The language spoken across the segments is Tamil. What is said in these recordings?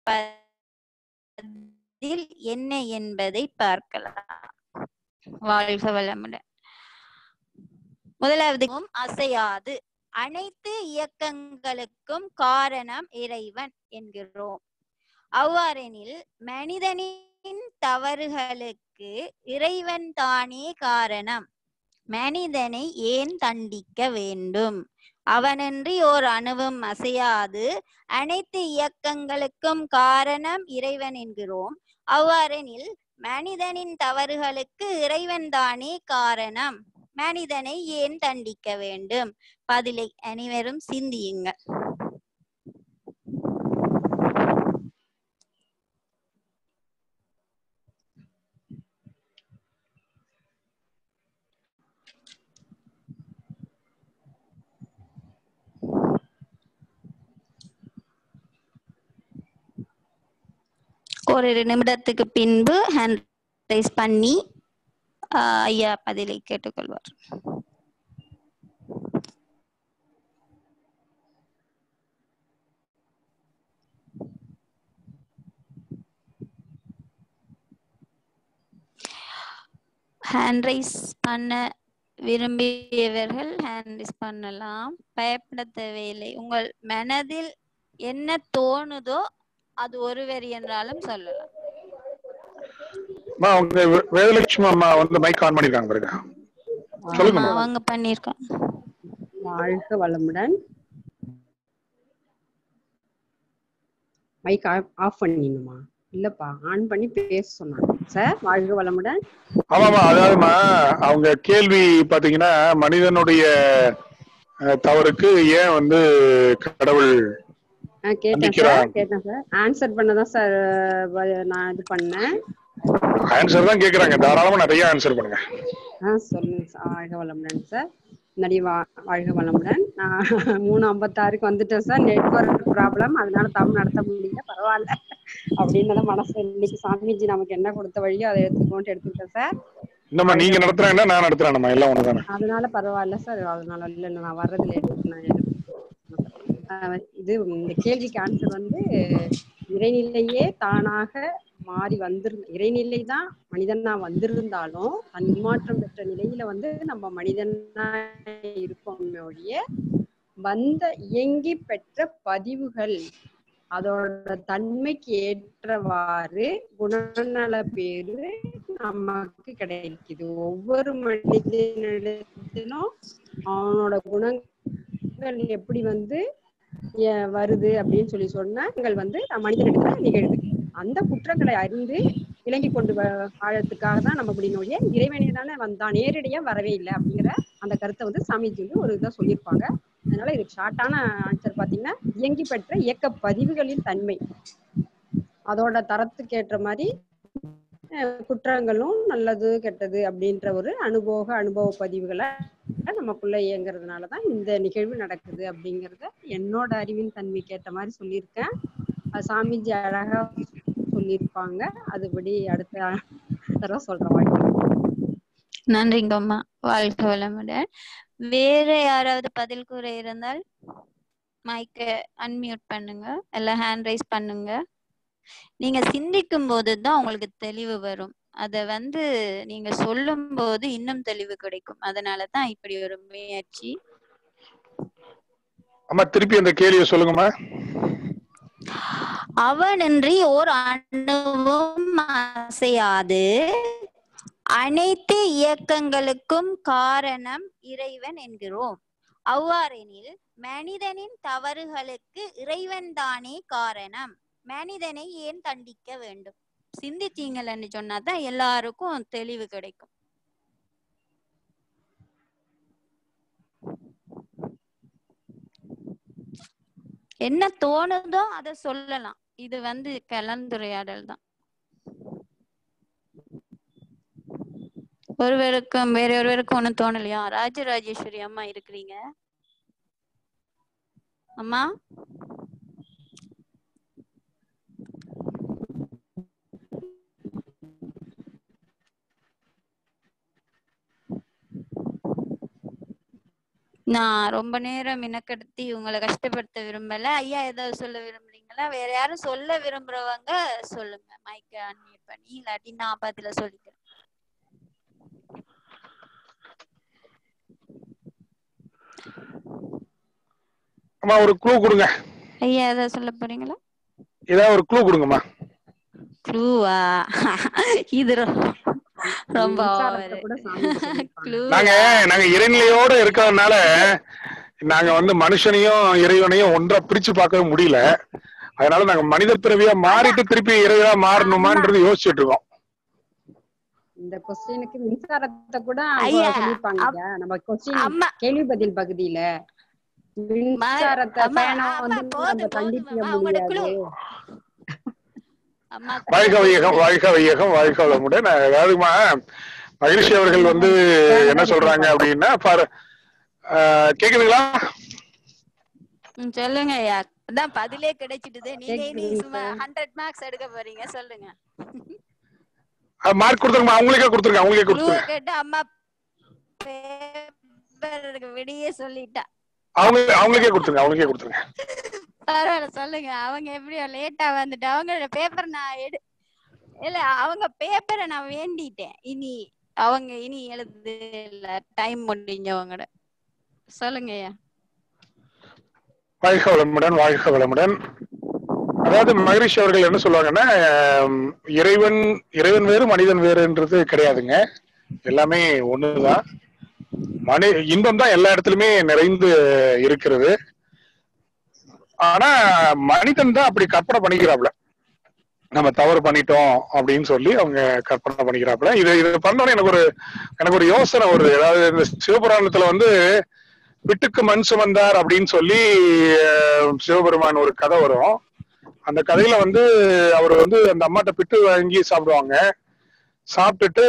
பதில் என்ன என்பதை பார்க்கலாம் வாழ்க வளமுடன் முதலாவது அசையாது அனைத்து இயக்கங்களுக்கும் காரணம் இறைவன் என்கிறோம் அவ்வாறெனில் மனிதனின் தவறுகளுக்கு இறைவன் தானே காரணம் மனிதனை ஏன் தண்டிக்க வேண்டும் அவனின்றி ஓர் அணுவும் அசையாது அனைத்து இயக்கங்களுக்கும் காரணம் இறைவன் என்கிறோம் அவ்வாறெனில் மனிதனின் தவறுகளுக்கு இறைவன் தானே காரணம் மனிதனை ஏன் தண்டிக்க வேண்டும் பதிலை அனைவரும் சிந்தியுங்கள் ஓரிரு நிமிடத்துக்கு பின்பு ஹேண்ட் ரைஸ் பண்ணி ஆஹ், ஐயா பதிலை கேட்டுக்கொள்வார் ஹேண்ட் ரைஸ் பண்ண விரும்பியவர்கள் ஹேண்ட் ரைஸ் பண்ணலாம் பயப்பட தேவையில்லை உங்கள் மனதில் என்ன தோணுதோ அது ஒரு வரி என்றாலும் சொல்லலாம் அம்மா அவங்க வே- வேதலட்சுமி அம்மா வந்து மைக் ஆன் பண்ணிருக்காங்க பாருங்க சொல்லுங்க ஆமா, மேடம். அவங்க பண்ணிருக்காங்க வாழ்க வளமுடன் மைக் ஆஃப் பண்ணிடணுமா இல்லப்பா ஆன் பண்ணி பேச சொன்னாங்க சார் வாழ்க வளமுடன் ஆமாமா அதாவதுமா அவங்க கேள்வி பாத்தீங்கன்னா மனிதனுடைய அஹ், தவறுக்கு ஏன் வந்து கடவுள் ஆ, கேட்டேன் மன்னிக்கிறான். சார் கேட்டேன் சார் ஆன்சர் பண்ணதான் சார் நான் இது பண்ணேன் ஆன்சர் தான் கேக்குறாங்க தாராளமா நிறைய ஆன்சர் பண்ணுங்க ஆ சொல்லுங்க சார் வாழ்க வளமுடன் சார் முன்னாடி வா வாழ்க வளமுடன் நான் மூணு ஐம்பத்தாறுக்கு வந்துட்டேன் சார் நெட்ஒர்க் ப்ராப்ளம் அதனால தமிழ் நடத்த முடியல பரவாயில்ல அப்படின்னு தான் மனசு இன்னைக்கு சாமிஜி நமக்கு என்ன கொடுத்த வழியோ அதை எடுத்துக்கோன்ட்டு எடுத்துக்கிட்டேன் சார் இன்னமா நீங்க நடத்துறாங்கன்னா நான் நடத்துறேன் இல்ல உனதானே அதனால பரவாயில்ல சார் அதனால இல்ல நான் வர்றது லேட் நான் எடுத்துக்கிறேன். ஆஹ் இது இந்த கேள்விக்கு ஆன்சர் வந்து இறைநிலையே தானாக மாறி வந்திருந்த இறைநிலை தான் மனிதனா வந்திருந்தாலும் தன்மாற்றம் பெற்ற நிலையில வந்து நம்ம மனிதனா இருப்போமே ஒழிய வந்த இயங்கி பெற்ற பதிவுகள் அதோட தன்மைக்கு ஏற்றவாறு குணநல பேரு நமக்கு கிடைக்குது ஒவ்வொரு மனிதனிடத்திலும் அவனோட குணங்கள் எப்படி வந்து எ- வருது அப்படின்னு சொல்லி சொன்னாங்கள் வந்து நம் மனிதனிடத்துல நிகழுது அந்த குற்றங்களை அறிந்து விளங்கி கொண்டு வ- வாழறதுக்காக தான் நம்ம இப்படி நோய இறைவனே தானே வந்தான் நேரடியா வரவே இல்லை அப்படிங்கிற அந்த கருத்தை வந்து சாமிஜி வந்து ஒரு இதை சொல்லியிருப்பாங்க அதனால இதுக்கு ஷார்ட்டான ஆன்சர் பாத்தீங்கன்னா இயங்கி பெற்ற இயக்க பதிவுகளின் தன்மை அதோட தரத்துக்கு ஏற்ற மாதிரி அஹ், குற்றங்களும் நல்லது கெட்டது அப்படின்ற ஒரு அனுபவ அனுபவ பதிவுகளை நமக்குள்ள இயங்குறதுனாலதான் இந்த நிகழ்வு நடக்குது அப்படிங்கறத என்னோட அறிவின் தன்மைக்கு ஏற்ற மாதிரி சொல்லியிருக்கேன் அது சாமிஜி அழகா சொல்லியிருப்பாங்க அதுபடி அடுத்த தடவை சொல்றேன் வாழ்க்கை நன்றிங்க அம்மா வாழ்க வளமுடன் வேற யாராவது பதில் கூற இருந்தால் மைக்க அன்மியூட் பண்ணுங்க இல்ல ஹேண்ட் ரைஸ் பண்ணுங்க நீங்க சிந்திக்கும் போது தான் உங்களுக்கு தெளிவு வரும் அத வந்து நீங்க சொல்லும் போது இன்னும் தெளிவு கிடைக்கும் அதனால தான் இப்படி ஒரு முயற்சி அம்மா திருப்பி அந்த கேள்வியை சொல்லுங்கம்மா அவனின்றி ஓர் அணுவும் அசையாது அனைத்து இயக்கங்களுக்கும் காரணம் இறைவன் என்கிறோம் அவ்வாறெனில் மனிதனின் தவறுகளுக்கு இறைவன் தானே காரணம் மனிதனை ஏன் தண்டிக்க வேண்டும் சிந்திச்சீங்கள்னு சொன்னாதான் எல்லாருக்கும் தெளிவு கிடைக்கும் என்ன தோணுதோ அதை சொல்லலாம் இது வந்து கலந்துரையாடல் தான் ஒருவருக்கும் வேற ஒருவருக்கும் ஒண்ணும் தோணலையா ராஜராஜேஸ்வரி அம்மா இருக்கிறீங்க அம்மா நான் ரொம்ப நேரம் மினக்கெடுத்தி உங்களை கஷ்டப்படுத்த விரும்பல ஐயா ஏதாவது சொல்ல விரும்புறீங்களா அதான் வேற யாரும் சொல்ல விரும்புறவங்க சொல்லுங்க மைக்க அன்மியூட் பண்ணி இல்லாட்டி நான் பதில சொல்லிக்கிறேன் அம்மா ஒரு க்ளூ கொடுங்க ஐயா ஏதாவது சொல்ல போறீங்களா ஏதாவது ஒரு க்ளூ கொடுங்கம்மா க்ளூவா இது ரொ- ரொம்ப மின்சாரத்தை over. கூட சாமி சொல்லியிருப்பாங்க. க்ளூ நாங்க நாங்க இறைநிலையோட இருக்கிறதுனால நாங்க வந்து மனுஷனையும் இறைவனையும் ஒன்றா பிரிச்சு பார்க்கவே முடியல அதனால நாங்க மனித பிறவியா மாறிட்டு திருப்பி இறைவனா மாறணுமான்றது யோசிச்சுட்டு இருக்கோம் இந்த கொஸ்டினுக்கு மின்சாரத்தை கூட ஐயா, சொல்லிருப்பாங்க ஐயா. நம்ம கொஸ்டின் அம்மா கேள்வி பதில் பகுதியில மின்சாரத்தை அம்மா, ஃபேனை அம்மா, வந்து போதும், நம்ம போதும், கண்டிக்க அம்மா, உங்களோட முடியாது அம்மா வாழ்க வையகம் வாழ்க வையகம் வாழ்க வளமுடன் அதாவதுமா மகிழ்ச்சி அவர்கள் வந்து என்ன சொல்றாங்க அப்படின்னா பாரு ஆஹ் கேக்குதுங்களா ம், சொல்லுங்க ஐயா அதான் பதிலே கிடைச்சிட்டுது நீங்க இனி கேக்குதுங்க சும்மா சார். ஹண்ட்ரட் மார்க்ஸ் எடுக்க போறீங்க சொல்லுங்க மார்க் கொடுத்துருங்க அவங்களுக்கே கொடுத்துருங்க அவங்களுக்கே க்ளூ கொடுத்துருங்க கேட்டு அம்மா பேப்பருக்கு விடிய சொல்லிட்டா அவங்க அவங்களுக்கே கொடுத்துருங்க அவங்களுக்கே கொடுத்துருங்க பரவாயில்ல சொல்லுங்க அவங்க எப்படியோ லேட்டா வந்துட்டு அவங்களோட பேப்பர் நான் எடு இல்ல அவங்க பேப்பரை நான் வேண்டிட்டேன் இனி அவங்க இனி எழுது இல்ல டைம் முடிஞ்சவங்களோட சொல்லுங்க ஐயா வாழ்க வளமுடன் வாழ்க வளமுடன் அதாவது மகரிஷி அவர்கள் என்ன சொல்லுவாங்கன்னா ஆம், இறைவன் இறைவன் வேறு மனிதன் வேறுன்றது கிடையாதுங்க எல்லாமே ஒண்ணுதான் மனி இன்பம் தான் எல்லா இடத்துலயுமே நிறைந்து இருக்கிறது ஆனா மனிதன் தான் அப்படி கற்பனை பண்ணிக்கிறாப்ல நம்ம தவறு பண்ணிட்டோம் அப்படின்னு சொல்லி அவங்க கற்பனை பண்ணிக்கிறாப்ல இது இது பண்ணோன்னே எனக்கு ஒரு எனக்கு ஒரு யோசனை வருது அதாவது இந்த சிவபுராணத்துல வந்து விட்டுக்கு மண் சுமந்தார் அப்படின்னு சொல்லி அஹ், சிவபெருமான் ஒரு கதை வரும் அந்த கதையில வந்து அவர் வந்து அந்த அம்மாட்ட பிட்டு வாங்கி சாப்பிடுவாங்க சாப்பிட்டுட்டு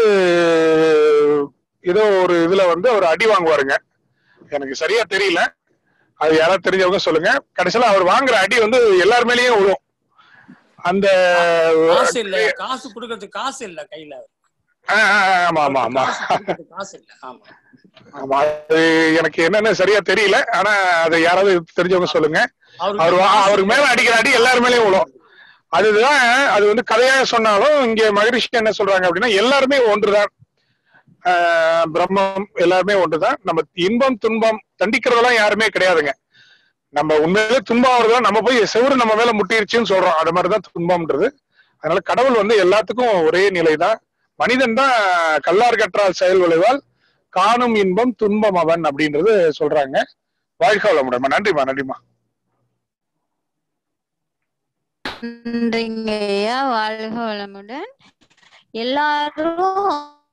ஏதோ ஒரு இதுல வந்து அவர் அடி வாங்குவாருங்க எனக்கு சரியா தெரியல அது யாராவது தெரிஞ்சவங்க சொல்லுங்க கடைசியில அவர் வாங்குற அடி வந்து எல்லார் மேலயும் விழும் அந்த காசு இல்ல காசு கொடுக்கறதுக்கு காசு இல்ல கையில ஆ, ஆ, ஆ, ஆமா ஆமா ஆமா காசு கொடுக்கறதுக்கு காசு இல்ல ஆமா ஆமா அது எனக்கு என்னன்னு சரியா தெரியல ஆனா அதை யாராவது தெரிஞ்சவங்க சொல்லுங்க அவர் அவருக்கு வா- காசு அவருக்கு மேல அடிக்கிற அடி எல்லார் மேலயும் விழும் அதுதான் அது வந்து கதையாக சொன்னாலும் இங்க மகரிஷி என்ன சொல்றாங்க அப்படின்னா எல்லாருமே ஒன்றுதான் ஆஹ் பிரம்மம் எல்லாருமே ஒன்றுதான் நம்ம இன்பம் துன்பம் தண்டிக்கிறதெல்லாம் யாருமே கிடையாதுங்க நம்ம உண்மையிலே துன்பம் வருதா நம்ம போய் செவுரு நம்ம மேல முட்டிருச்சுன்னு சொல்றோம் அது மாதிரிதான் துன்பம்ன்றது அதனால கடவுள் வந்து எல்லாத்துக்கும் ஒரே நிலைதான் மனிதன் தான் கல்லார் கற்றால் செயல் விளைவால் காணும் இன்பம் துன்பம் அவன் அப்படின்றது சொல்றாங்க வாழ்க வளமுடன் நன்றிமா நன்றிமா நன்றிங்க ஐயா வாழ்க வளமுடன் எல்லாரும்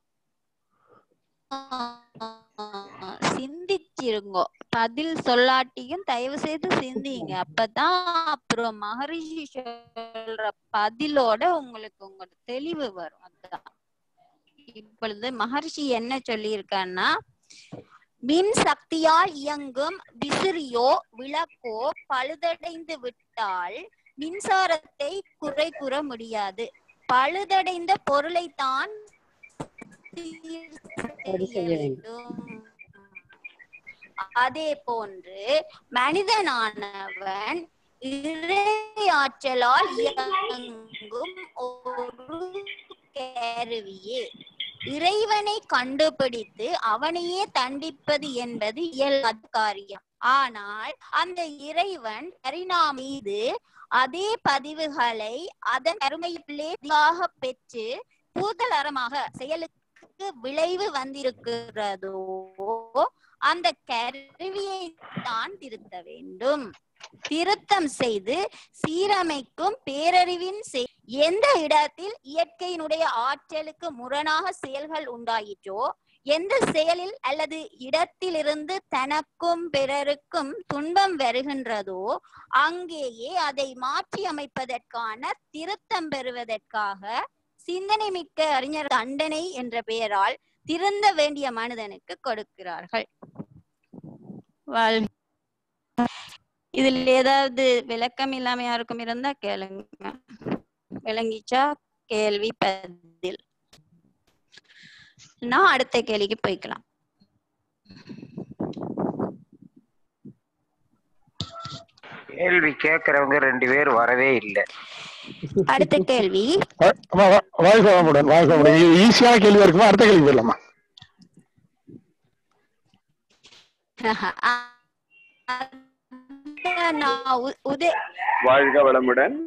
சிந்திச்சிருங்கோ பதில் சொல்லாட்டியும் தயவு செய்து சிந்திங்க அப்பதான் அப்புறம் மகரிஷி சொல்ற பதிலோட உங்களுக்கு உங்களுக்கு தெளிவு வரும் அதுதான் இப்பொழுது மகரிஷி என்ன சொல்லியிருக்கான்னா மின் சக்தியால் இயங்கும் விசிறியோ விளக்கோ பழுதடைந்து விட்டால் மின்சாரத்தை குறை கூற முடியாது பழுதடைந்த பொருளைத்தான் சீர் சரி செய்ய வேண்டும் அதே போன்று மனிதனானவன் இறையாற்றலால் இயங்கும் ஒரு கருவியே இறைவனை கண்டுபிடித்து அவனையே தண்டிப்பது என்பது இயலாத காரியம் ஆனால் அந்த இறைவன் பரிணாம மீது அதே பதிவுகளை அதன் கருமையிலே பெற்று பூதலரமாக செயலுக்கு விளைவு வந்திருக்கிறதோ அந்த கருவியை தான் திருத்த வேண்டும் திருத்தம் செய்து சீரமைக்கும் பேரறிவின் செய்- எந்த இடத்தில் இயற்கையினுடைய ஆற்றலுக்கு முரணாக செயல்கள் உண்டாயிற்றோ எந்த செயலில் அல்லது இடத்திலிருந்து தனக்கும் பிறருக்கும் துன்பம் வருகின்றதோ அங்கேயே அதை மாற்றி அமைப்பதற்கான திருத்தம் பெறுவதற்காக சிந்தனை மிக்க அறிஞர் தண்டனை என்ற பெயரால் திருந்த வேண்டிய மனிதனுக்கு கொடுக்கிறார்கள் வாழ்க. இதில் ஏதாவது விளக்கம் இல்லாம யாருக்கும் இருந்தா கேளுங்க விளங்கிச்சா கேள்வி பதில் நான் அடுத்த கேள்விக்கு போய்க்கலாம் கேள்வி கேக்குறவங்க ரெண்டு பேர் வரவே இல்லை அடுத்த கேள்வி வா- வா- வா- வாழ்க வளமுடன் வாழ்க வளமுடன் இது ஈஸியான கேள்வியா இருக்குமா அடுத்த கேள்வி போயிடலாமா அதான் நான் உ- உதய வாழ்க வளமுடன்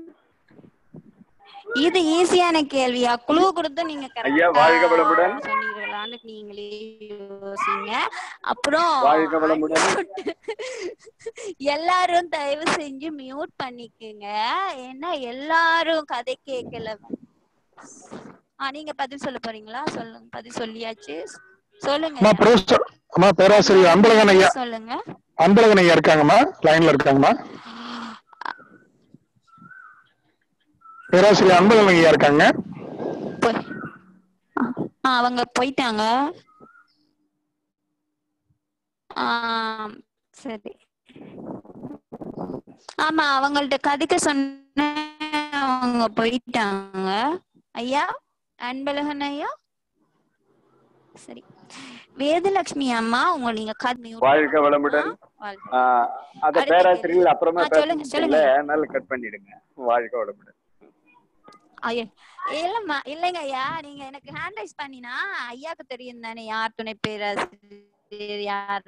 இது ஈஸியான கேள்வியா குழு கொடுத்து நீங்க ஐயா, correct ஆ வாழ்க வளமுடன். சொன்னீங்களான்னு நீங்களே யோசிங்க அப்புறம் வாழ்க வளமுடன். எல்லாரும் தயவு செஞ்சு மியூட் பண்ணிக்கங்க ஏன்னா எல்லாரும் கதை கேட்கல ஆ நீங்க பதில் சொல்ல போறீங்களா சொல்லுங்க பதில் சொல்லியாச்சு சொல்லுங்க அம்மா ப்ரொஃபசர் அம்மா பேராசிரியர் அன்பழகன் ஐயா சொல்லுங்க அன்பழகன் ஐயா இருக்காங்கம்மா லைன்ல இருக்காங்கம்மா பேராசிரியர் அன்பழகன் ஐயா இருக்காங்க போய்- ஆ, அவங்க போயிட்டாங்க ஆம், சரி ஆமா அவங்கள்ட்ட கதைக்க சொன்ன அவங்க போயிட்டாங்க ஐயா அன்பழகன் ஐயா சரி வேதலட்சுமி அம்மா உங்க நீங்க கதை வாழ்க வளமுடன் வாழ்க. ஆஹ் அத அடுத்த பேராசிரியர்கள் அப்புறமா ஆ, சொல்லுங்க, பேசல சொல்லுங்க. அதனால கட் பண்ணிடுங்க வாழ்க வளமுடன் ஐயா இல்லம்மா இல்லைங்க ஐயா நீங்க எனக்கு ஹேண்ட் ரைஸ் பண்ணினா ஐயாக்கு தெரியும் தானே யார் துணை பேராசிரியர் யார்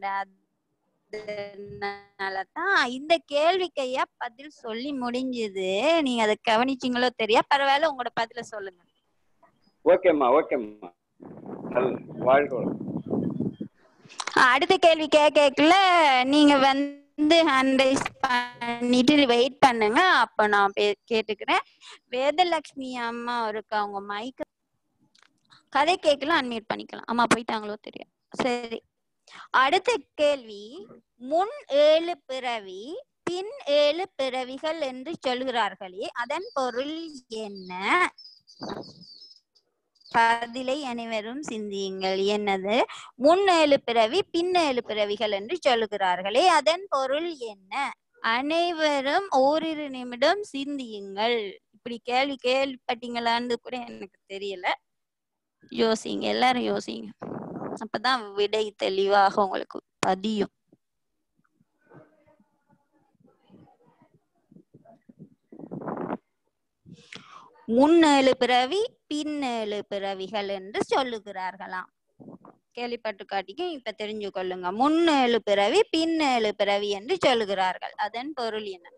தான் இந்த கேள்விக்கு ஐயா பதில் சொல்லி முடிஞ்சது நீங்க அதை கவனிச்சீங்களோ தெரியா பரவாயில்ல உங்களோட பதில சொல்லுங்க ஓகேம்மா ஓகேம்மா நல்லது. வாழ்க வளமுடன் அடுத்த கேள்வி கேட்கல நீங்க வந்து ஹேண்ட் ரைஸ் பண்ணிட்டு வெயிட் பண்ணுங்க அப்ப நான் பே- கேட்டுக்கிறேன் வேதலட்சுமி அம்மா இருக்கு அவங்க மைக் கதை கேட்கலாம் அன்மியூட் பண்ணிக்கலாம் அம்மா போயிட்டாங்களோ தெரியும் சரி அடுத்த கேள்வி முன் ஏழு பிறவி பின் ஏழு பிறவிகள் என்று சொல்கிறார்களே அதன் பொருள் என்ன பதிலை அனைவரும் சிந்தியுங்கள் என்னது முன் ஏழு பிறவி பின் ஏழு பிறவிகள் என்று சொல்லுகிறார்களே அதன் பொருள் என்ன அனைவரும் ஓரிரு நிமிடம் சிந்தியுங்கள் இப்படி கேள்வி கேள்விப்பட்டீங்களான்னு கூட எனக்கு தெரியல யோசிங்க எல்லாரும் யோசிங்க அப்பதான் விடை தெளிவாக உங்களுக்கு பதியும் முன்னேழு பிறவி பின்னேழு பிறவிகள் என்று சொல்லுகிறார்களாம் கேள்விப்பட்டு காட்டிக்கும் இப்ப தெரிஞ்சு கொள்ளுங்க முன்னேழு பிறவி பின்னேழு பிறவி என்று சொல்லுகிறார்கள் அதன் பொருள் என்ன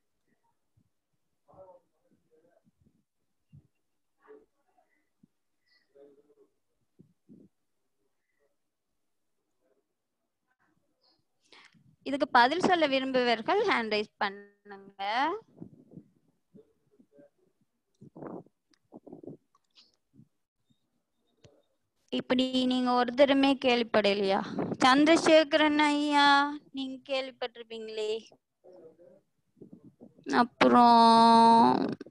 இதுக்கு பதில் சொல்ல விரும்புவர்கள் ஹேண்ட் ரைஸ் பண்ணுங்க இப்படி நீங்க ஒருத்தருமே கேள்விப்படலையா சந்திரசேகரன் ஐயா நீங்க கேள்விப்பட்டிருப்பீங்களே அப்புறம்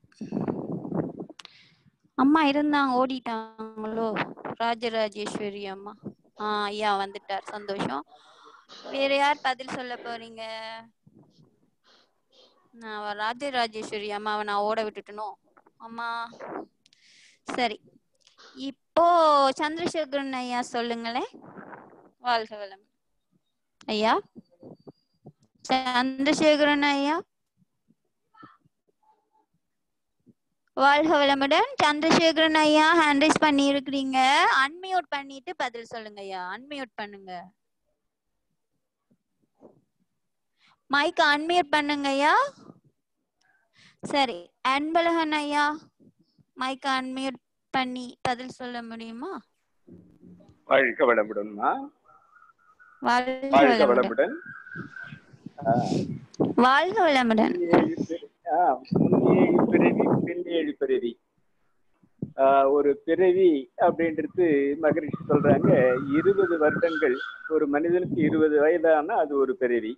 அம்மா இருந்தாங்க ஓடிட்டாங்களோ ராஜராஜேஸ்வரி அம்மா ஆ ஐயா வந்துட்டார் சந்தோஷம் வேற யார் பதில் சொல்ல போறீங்க நான் அவ ராஜராஜேஸ்வரி அம்மாவை நான் ஓட விட்டுட்டனோ அம்மா சரி இப்போ சந்திரசேகரன் ஐயா சொல்லுங்களேன் வாழ்க வளம் ஐயா சந்திரசேகரன் ஐயா வாழ்க வளமுடன் சந்திரசேகரன் ஐயா ஹேண்ட் ரைஸ் பண்ணி இருக்கிறீங்க அன்மியூட் பண்ணிட்டு பதில் சொல்லுங்க ஐயா அன்மியூட் பண்ணுங்க மைக் அன்மியூட் பண்ணுங்க ஐயா சரி அன்பழகன் ஐயா மைக் அன்மியூட் பண்ணி பதில் சொல்ல முடியுமா வாழ்க வளமுடன்மா வாழ்க வாழ்க வளமுடன் வளமுடன் ஆஹ் வாழ்க வளமுடன் ஏழு பிற- ஆஹ் முன் ஏழு பிறவி பின் ஏழு பிறவி ஆஹ் ஒரு பிறவி அப்படின்றது மகரிஷி சொல்றாங்க இருபது வருடங்கள் ஒரு மனிதனுக்கு இருபது வயதானா அது ஒரு பிறவி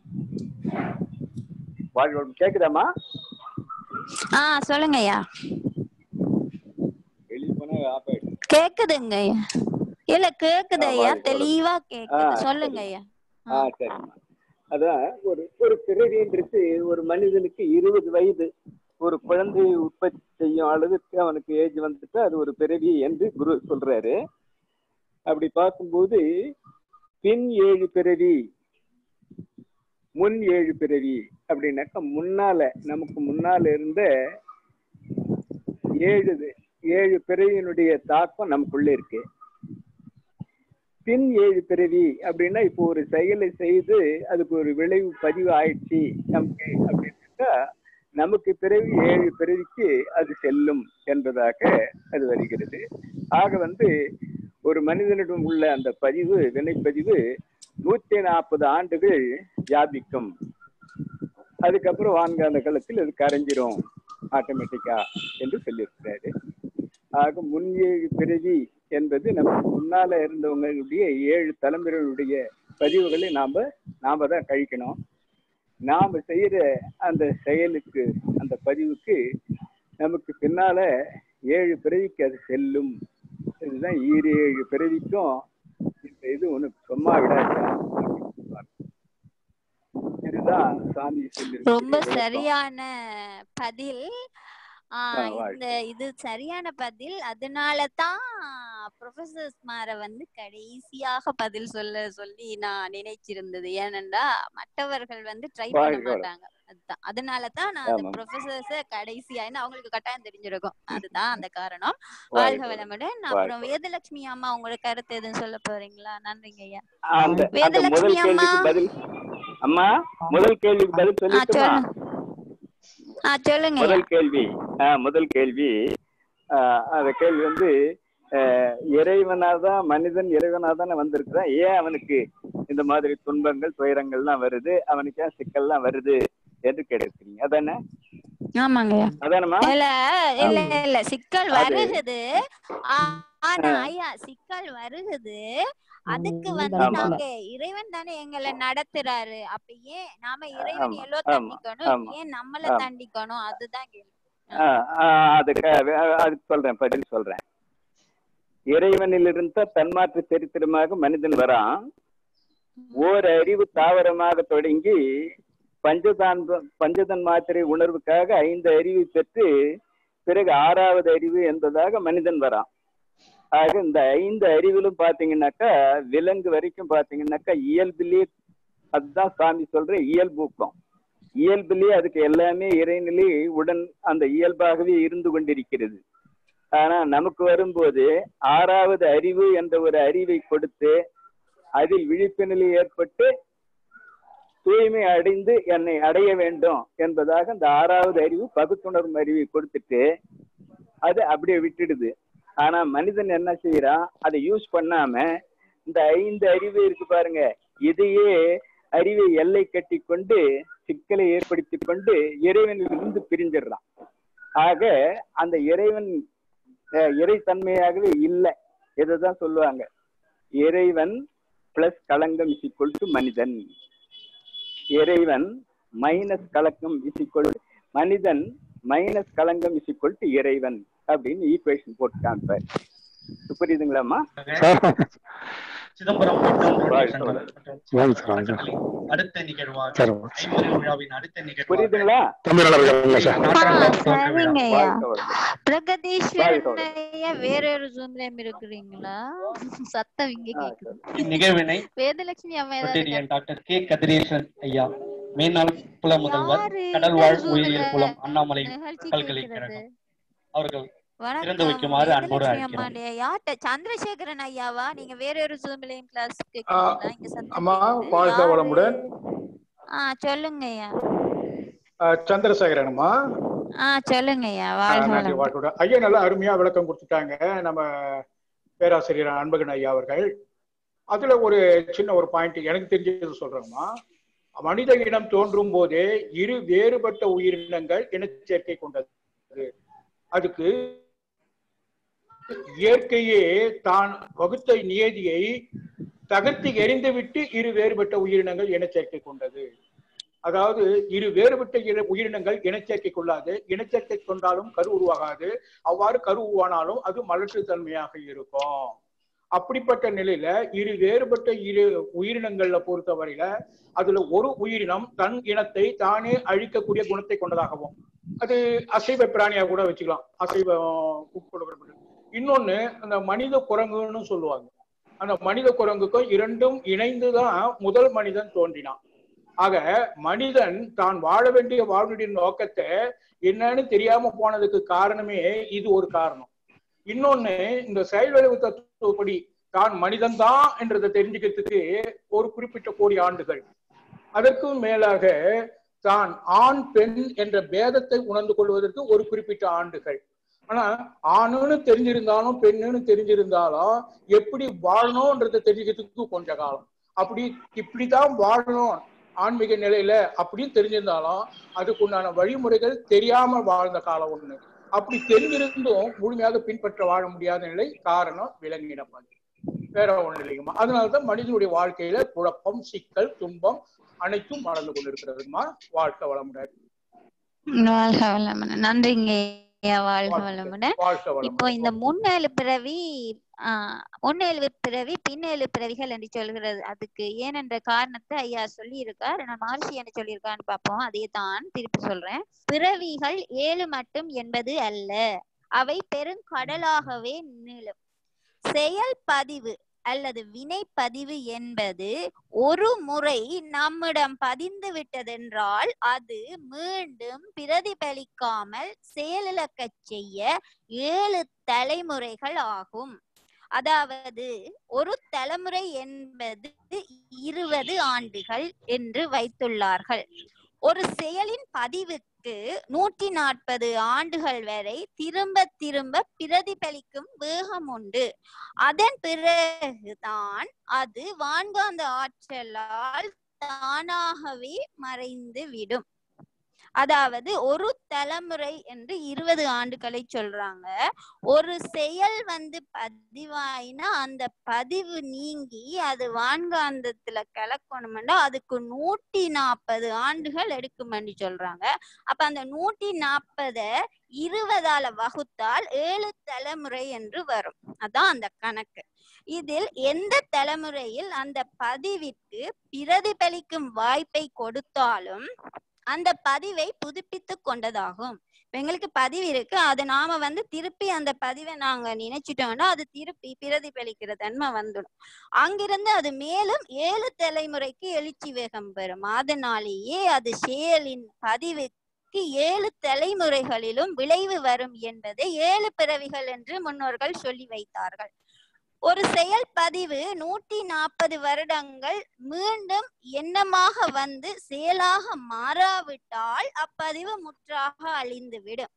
வாழ்க வளம். கேக்குதாம்மா ஆ சொல்லுங்க ஐயா வெளியே போனா ஆப் ஆயிடும் கேக்குதுங்க ஐயா இல்ல கேக்குது ஆ, ஐயா வாழ்க தெளிவா கேக்குது ஆ, சொல்லுங்க சரி. ஐயா ஆ சரிம்மா அதான் ஒரு ஒரு பிறவின்றது ஒரு மனிதனுக்கு இருபது வயது ஒரு குழந்தையை உற்பத்தி செய்யும் அளவுக்கு அவனுக்கு ஏஜ் வந்துட்டு அது ஒரு பிறவி என்று குரு சொல்றாரு அப்படி பார்க்கும்போது பின் ஏழு பிறவி முன் ஏழு பிறவி அப்படின்னாக்கா முன்னால நமக்கு முன்னால இருந்த ஏழு ஏழு பிறவியினுடைய தாக்கம் நமக்குள்ள இருக்கு பின் ஏழு பிறவி அப்படின்னா இப்போ ஒரு செயலை செய்து அதுக்கு ஒரு விளைவு பதிவு ஆயிடுச்சு நமக்கு அப்படின்னாக்கா நமக்கு பிறவி ஏழு பிறவிக்கு அது செல்லும் என்பதாக அது வருகிறது ஆக வந்து ஒரு மனிதனிடம் உள்ள அந்த பதிவு வினைப்பதிவு நூத்தி நாற்பது ஆண்டுகள் வியாபிக்கும் அதுக்கப்புறம் வான்காந்த காலத்தில் அது கரைஞ்சிரும் ஆட்டோமேட்டிக்கா என்று சொல்லியிருக்கிறாரு ஆக முன் ஏழு பிறவி என்பது நமக்கு முன்னால இருந்தவங்களுடைய ஏழு தலைமுறைகளுடைய பதிவுகளை நாம நாம தான் கழிக்கணும் நாம செய்யற அந்த செயலுக்கு அந்த பதிவுக்கு நமக்கு பின்னால ஏழு பிறவிக்கு அது செல்லும் இதுதான் ஈரு ஏழு பிறவிக்கும் இந்த இது ஒண்ணு சும்மா விடாது இதுதான் சாமி சொல்லி ரொம்ப சரியான பதில் ஆ, ஆ, வாழ்க. இந்த இது சரியான பதில் அதனால தான் ப்ரொஃபசர்ஸ் மார வந்து கடைசியாக பதில் சொல்ல சொல்லி நான் நினைச்சிருந்தது ஏனென்றா மற்றவர்கள் வந்து ட்ரை பண்ண வாழ்க, வாழ்க. மாட்டாங்க அதுதான் அதனால தான் நான் அந்த ஆமாம். ப்ரொஃபசர்ஸ கடைசியா ஏன்னா அவங்களுக்கு கட்டாயம் தெரிஞ்சிருக்கும் அதுதான் அந்த காரணம் வாழ்க, வாழ்க வாழ்க. வளமுடன் வாழ்க. அப்புறம் வேதலட்சுமி அம்மா உங்களோட கருத்து எதுவும் சொல்ல போறீங்களா நன்றிங்க ஐயா அந்த அந்த வேதலட்சுமி முதல் அம்மா. கேள்விக்கு பதில் அம்மா முதல் கேள்விக்கு பதில் ஆ சொல்லிட்டுமா சொல்லு ஆ சொல்லுங்க ஐயா முதல் கேள்வி ஆ, முதல் கேள்வி ஆ, அந்த கேள்வி வந்து அஹ், இறைவனாதான் மனிதன் இறைவனாதானே வந்திருக்கிறான் ஏன் அவனுக்கு இந்த மாதிரி துன்பங்கள் துயரங்கள்லாம் வருது அவனுக்கு ஏன் சிக்கல்லாம் வருது என்று கேட்டிருக்கிறீங்க அதானே ஆமாங்க ஐயா அதானம்மா இல்ல இல்ல இல்ல சிக்கல் அது- வருகுது ஆ- ஆனா ஆ. ஐயா சிக்கல் வருகுது அதுக்கு வந்து ஆமா. நாங்க இறைவன் தானே எங்களை நடத்துறாரு அப்ப ஏன் நாம இறைவன் ஆமா, எல்லோ ஆமா, தண்டிக்கணும் ஆமா, ஏன் நம்மள ஆமா. தண்டிக்கணும் அதுதான் கேள்வி ஆ, ஆ, அதுக்கு அதுக்கு சொல்றேன் பதில் சொல்றேன் இறைவனிலிருந்த தன்மாற்று சரித்திரமாக மனிதன் வரான் ஓர் அறிவு தாவரமாக தொடங்கி பஞ்சதான் பஞ்சதன் மாத்திரை உணர்வுக்காக ஐந்து அறிவு பெற்று பிறகு ஆறாவது அறிவு என்பதாக மனிதன் வரான் ஆக இந்த ஐந்து அறிவிலும் பாத்தீங்கன்னாக்கா விலங்கு வரைக்கும் பாத்தீங்கன்னாக்கா இயல்பிலே அதுதான் சாமி சொல்ற இயல்பூக்கம் இயல்பிலே அதுக்கு எல்லாமே இறைநிலை உடன் அந்த இயல்பாகவே இருந்து கொண்டிருக்கிறது ஆனா நமக்கு வரும்போது ஆறாவது அறிவு என்ற ஒரு அறிவை கொடுத்து அதில் விழிப்பு நிலை ஏற்பட்டு தூய்மை அடைந்து என்னை அடைய வேண்டும் என்பதாக இந்த ஆறாவது அறிவு பகுத்துணர்வு அறிவை கொடுத்துட்டு அது அப்படியே விட்டுடுது ஆனா மனிதன் என்ன செய்யறான் அதை யூஸ் பண்ணாம இந்த ஐந்து அறிவு இருக்கு பாருங்க இதையே அறிவை எல்லை கட்டி கொண்டு சிக்கலை ஏற்படுத்தி கொண்டு இறைவனிலிருந்து பிரிஞ்சிடுறான் ஆக அந்த இறைவன் அஹ், இறைத்தன்மையாகவே இல்லை இதைதான் சொல்லுவாங்க இறைவன் பிளஸ் களங்கம் இஸ் டு மனிதன் இறைவன் மைனஸ் கலக்கம் இஸ் மனிதன் மைனஸ் களங்கம் இஸ் டு இறைவன் அப்படின்னு ஈக்குவேஷன் போட்டு காமிப்பார் புரியுதுங்களாம்மா சிதம்பரம் வட்டம் வாழ்க சங்கம் வளமுடன். மற்றும் வாழ்க வளமுடன். அறக்கட்டளை அடுத்த நிகழ்வாக சரி. ஐம்பது விழாவின் அடுத்த நிகழ்வாக புரியுதுங்களா தம்பி நல்லா இருக்காங்களா சார் நாட்டாண்டாம் ஆ, துவக்க விழா சரிங்க ஐயா வாழ்க வளமுடன். பிரகதீஸ்வரன் ஐயா வேற ஒரு ஜூம்லயும் இருக்கிறீங்களா சத்தம் இங்க ஆ, கேக்குது இந்நிகழ்வினை வேதலட்சுமி அம்மா ஏதாவது ரொட்டேரியன் டாக்டர் கே கதிரேசன் ஐயா மேனாள் புல முதல்வர் யாரு கடல்வாழ் இந்த உயிரியல் Zoom-ல புலம் அண்ணாமலை நிகழ்ச்சி பல்கலைக்கழகம் கேக்குறது அவர்கள் திறந்து வணக்கம் வைக்குமாறு அன்போடு வேதலட்சுமி அழைக்கிறோம் அம்மாண்டியா யார்ட்ட சந்திரசேகரன் ஐயாவா நீங்க வேற ஒரு ஜூம்லயும் கிளாஸ் கேக்குறீங்களா இங்க சத்தம் அம்மா கேக்குது. வாழ்க யாரு? வளமுடன் ஆ சொல்லுங்க ஐயா அஹ், சந்திரசேகரன்மா ஆ சொல்லுங்க ஐயா அஹ், வாழ்க நன்றி வளமுடன் வாழ்த்துடன் ஐயா நல்லா அருமையா விளக்கம் கொடுத்துட்டாங்க நம்ம பேராசிரியர் அன்பகன் ஐயா அவர்கள் அதுல ஒரு சின்ன ஒரு பாயிண்ட் எனக்கு தெரிஞ்சது சொல்றேங்கம்மா மனித இனம் தோன்றும் போதே இரு வேறுபட்ட உயிரினங்கள் இனச்சேர்க்கை கொண்டது அதுக்கு இயற்கையே தான் வகுத்த நியதியை தகர்த்து எறிந்துவிட்டு இரு வேறுபட்ட உயிரினங்கள் இனச்சேர்க்கை கொண்டது அதாவது இரு வேறுபட்ட இன- உயிரினங்கள் இனச்சேர்க்கை கொள்ளாது இனச்சேர்க்கை கொண்டாலும் கரு உருவாகாது அவ்வாறு கரு உருவானாலும் அது மலட்டுத்தன்மையாக இருக்கும் அப்படிப்பட்ட நிலையில இரு வேறுபட்ட இரு உயிரினங்கள்ல பொறுத்தவரையில அதுல ஒரு உயிரினம் தன் இனத்தை தானே அழிக்கக்கூடிய குணத்தை கொண்டதாகவும் அது அசைவ பிராணியா கூட வச்சுக்கலாம் அசைவ உட்கொள்ளப்படும் இன்னொன்னு அந்த மனித குரங்குன்னு சொல்லுவாங்க அந்த மனித குரங்குக்கும் இரண்டும் இணைந்துதான் முதல் மனிதன் தோன்றினான் ஆக மனிதன் தான் வாழ வேண்டிய வாழ்வுடைய நோக்கத்தை என்னன்னு தெரியாம போனதுக்கு காரணமே இது ஒரு காரணம் இன்னொன்னு இந்த செயல்விளைவு தத்துவப்படி தான் மனிதன்தான் என்றதை தெரிஞ்சுக்கிறதுக்கு ஒரு குறிப்பிட்ட கோடி ஆண்டுகள் அதற்கும் மேலாக தான் ஆண் பெண் என்ற பேதத்தை உணர்ந்து கொள்வதற்கு ஒரு குறிப்பிட்ட ஆண்டுகள் ஆனா ஆணுன்னு தெரிஞ்சிருந்தாலும் பெண்ணுன்னு தெரிஞ்சிருந்தாலும் எப்படி வாழணும்ன்றதை தெரிஞ்சுக்கிறதுக்கு கொஞ்ச காலம் அப்படி இப்படிதான் வாழணும் ஆன்மீக நிலையில அப்படின்னு தெரிஞ்சிருந்தாலும் அதுக்குண்டான வழிமுறைகள் தெரியாம வாழ்ந்த காலம் ஒண்ணு அப்படி தெரிஞ்சிருந்தும் முழுமையாக பின்பற்ற வாழ முடியாத நிலை காரணம் விலங்கின பங்கு வேற ஒண்ணு இல்லைங்கம்மா அதனாலதான் மனிதனுடைய வாழ்க்கையில குழப்பம் சிக்கல் துன்பம் அனைத்தும் மறந்து கொண்டிருக்கிறதுமா வாழ்க்கை வளமுடன் வாழ்க வளமுடன் நன்றிங்க ஐயா வாழ்க வளமுடன் வாழ்க்கை இப்போ வளமுடன் இந்த முன்னேழு பிறவி ஆஹ் முன்னேழு பிறவி பின்னேழு பிறவிகள் என்று சொல்கிறது அதுக்கு ஏனென்ற காரணத்தை ஐயா சொல்லி இருக்கார் நான் மகர்ஷி என்ன சொல்லியிருக்கான்னு பார்ப்போம் அதே தான் திருப்பி சொல்றேன் பிறவிகள் ஏழு மட்டும் என்பது அல்ல அவை பெருங்கடலாகவே நீளும் செயல் பதிவு அல்லது வினை பதிவு என்பது ஒரு முறை நம்மிடம் பதிந்து விட்டதென்றால் அது மீண்டும் பிரதிபலிக்காமல் செயலிழக்கச் செய்ய ஏழு தலைமுறைகள் ஆகும் அதாவது ஒரு தலைமுறை என்பது இருபது ஆண்டுகள் என்று வைத்துள்ளார்கள் ஒரு செயலின் பதிவுக்கு நூற்றி நாற்பது ஆண்டுகள் வரை திரும்ப திரும்ப பிரதிபலிக்கும் வேகம் உண்டு அதன் பிறகுதான் அது வான்காந்த ஆற்றலால் தானாகவே மறைந்து விடும் அதாவது ஒரு தலைமுறை என்று இருபது ஆண்டுகளை சொல்றாங்க ஒரு செயல் வந்து பதிவாயினா அந்த பதிவு நீங்கி அது வான்காந்தத்துல கலக்கணும்னா அதுக்கு நூத்தி நாற்பது ஆண்டுகள் எடுக்கும்னு சொல்றாங்க அப்ப அந்த நூத்தி நாற்பத இருபதால வகுத்தால் ஏழு தலைமுறை என்று வரும் அதான் அந்த கணக்கு இதில் எந்த தலைமுறையில் அந்த பதிவிற்கு பிரதிபலிக்கும் வாய்ப்பை கொடுத்தாலும் அந்த பதிவை புதுப்பித்து கொண்டதாகும் இப்ப எங்களுக்கு பதிவு இருக்கு அது நாம வந்து திருப்பி அந்த பதிவை நாங்க நினைச்சிட்டோம்னா அது திருப்பி பிரதிபலிக்கிற தன்மை வந்துடும் அங்கிருந்து அது மேலும் ஏழு தலைமுறைக்கு எழுச்சி வேகம் பெறும் அதனாலேயே அது செயலின் பதிவுக்கு ஏழு தலைமுறைகளிலும் விளைவு வரும் என்பதை ஏழு பிறவிகள் என்று முன்னோர்கள் சொல்லி வைத்தார்கள் ஒரு செயல் பதிவு நூற்றி நாற்பது வருடங்கள் மீண்டும் எண்ணமாக வந்து செயலாக மாறாவிட்டால் அப்பதிவு முற்றாக அழிந்துவிடும்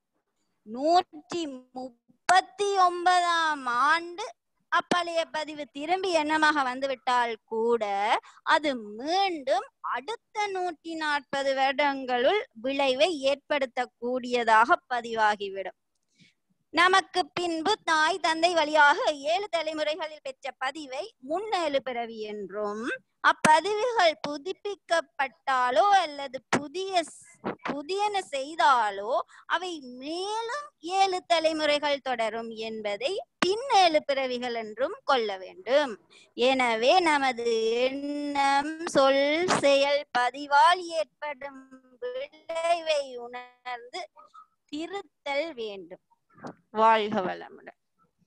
நூற்றி முப்பத்தி ஒன்பதாம் ஆண்டு அப்பழைய பதிவு திரும்பி எண்ணமாக வந்துவிட்டால் கூட அது மீண்டும் அடுத்த நூற்றி நாற்பது வருடங்களுள் விளைவை ஏற்படுத்தக்கூடியதாக பதிவாகிவிடும் நமக்கு பின்பு தாய் தந்தை வழியாக ஏழு தலைமுறைகளில் பெற்ற பதிவை முன்னேழு பிறவி என்றும் அப்பதிவுகள் புதுப்பிக்கப்பட்டாலோ அல்லது புதிய புதியன செய்தாலோ அவை மேலும் ஏழு தலைமுறைகள் தொடரும் என்பதை பின்னேழு பிறவிகள் என்றும் கொள்ள வேண்டும் எனவே நமது எண்ணம் சொல் செயல் பதிவால் ஏற்படும் விளைவை உணர்ந்து திருத்தல் வேண்டும் வாழ்க வளமுடன்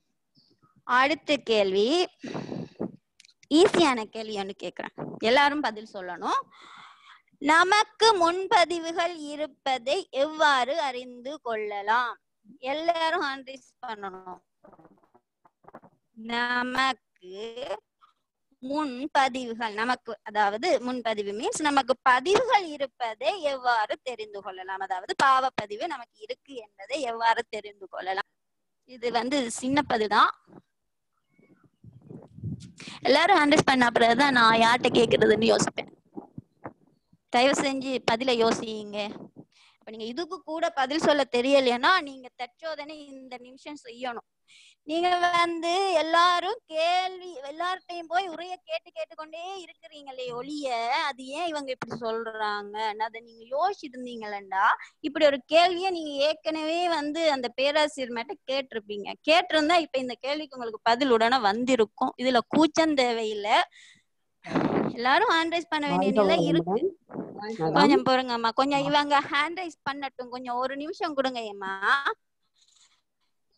அடுத்த கேள்வி ஈஸியான கேள்வி ஒன்று கேட்கிறேன் எல்லாரும் பதில் சொல்லணும் நமக்கு முன்பதிவுகள் இருப்பதை எவ்வாறு அறிந்து கொள்ளலாம் எல்லாரும் அண்டர்ஸ் பண்ணணும் நமக்கு முன்பதிவுகள் நமக்கு அதாவது முன்பதிவு மீன்ஸ் நமக்கு பதிவுகள் இருப்பதை எவ்வாறு தெரிந்து கொள்ளலாம் அதாவது பாவப்பதிவு நமக்கு இருக்கு என்பதை எவ்வாறு தெரிந்து கொள்ளலாம் இது வந்து சின்ன பதிதான் எல்லாரும் அண்டர்ஸ் பண்ண பிறகுதான் நான் யார்கிட்ட கேக்குறதுன்னு யோசிப்பேன் தயவு செஞ்சு பதில யோசிங்க இப்ப நீங்க இதுக்கு கூட பதில் சொல்ல தெரியலைன்னா நீங்க தற்சோதனை இந்த நிமிஷம் செய்யணும் நீங்க வந்து எல்லாரும் கேள்வி எல்லார்ட்டையும் போய் உரைய கேட்டு கேட்டுக்கொண்டே இருக்கிறீங்களே ஒளிய அது ஏன் இவங்க இப்படி சொல்றாங்க அதை நீங்க யோசிச்சிருந்தீங்களா இப்படி ஒரு கேள்வியை நீங்க ஏற்கனவே வந்து அந்த பேராசிரியர் மேட்ட கேட்டிருப்பீங்க கேட்டிருந்தா இப்ப இந்த கேள்விக்கு உங்களுக்கு பதில் உடனே வந்திருக்கும் இதுல கூச்சம் தேவையில்லை எல்லாரும் ஹேண்ட் ரைஸ் பண்ண வேண்டிய நிலை இருக்கு கொஞ்சம் பொறுங்கம்மா கொஞ்சம் இவங்க ஹேண்ட் ரைஸ் பண்ணட்டும் கொஞ்சம் ஒரு நிமிஷம் கொடுங்க ஏம்மா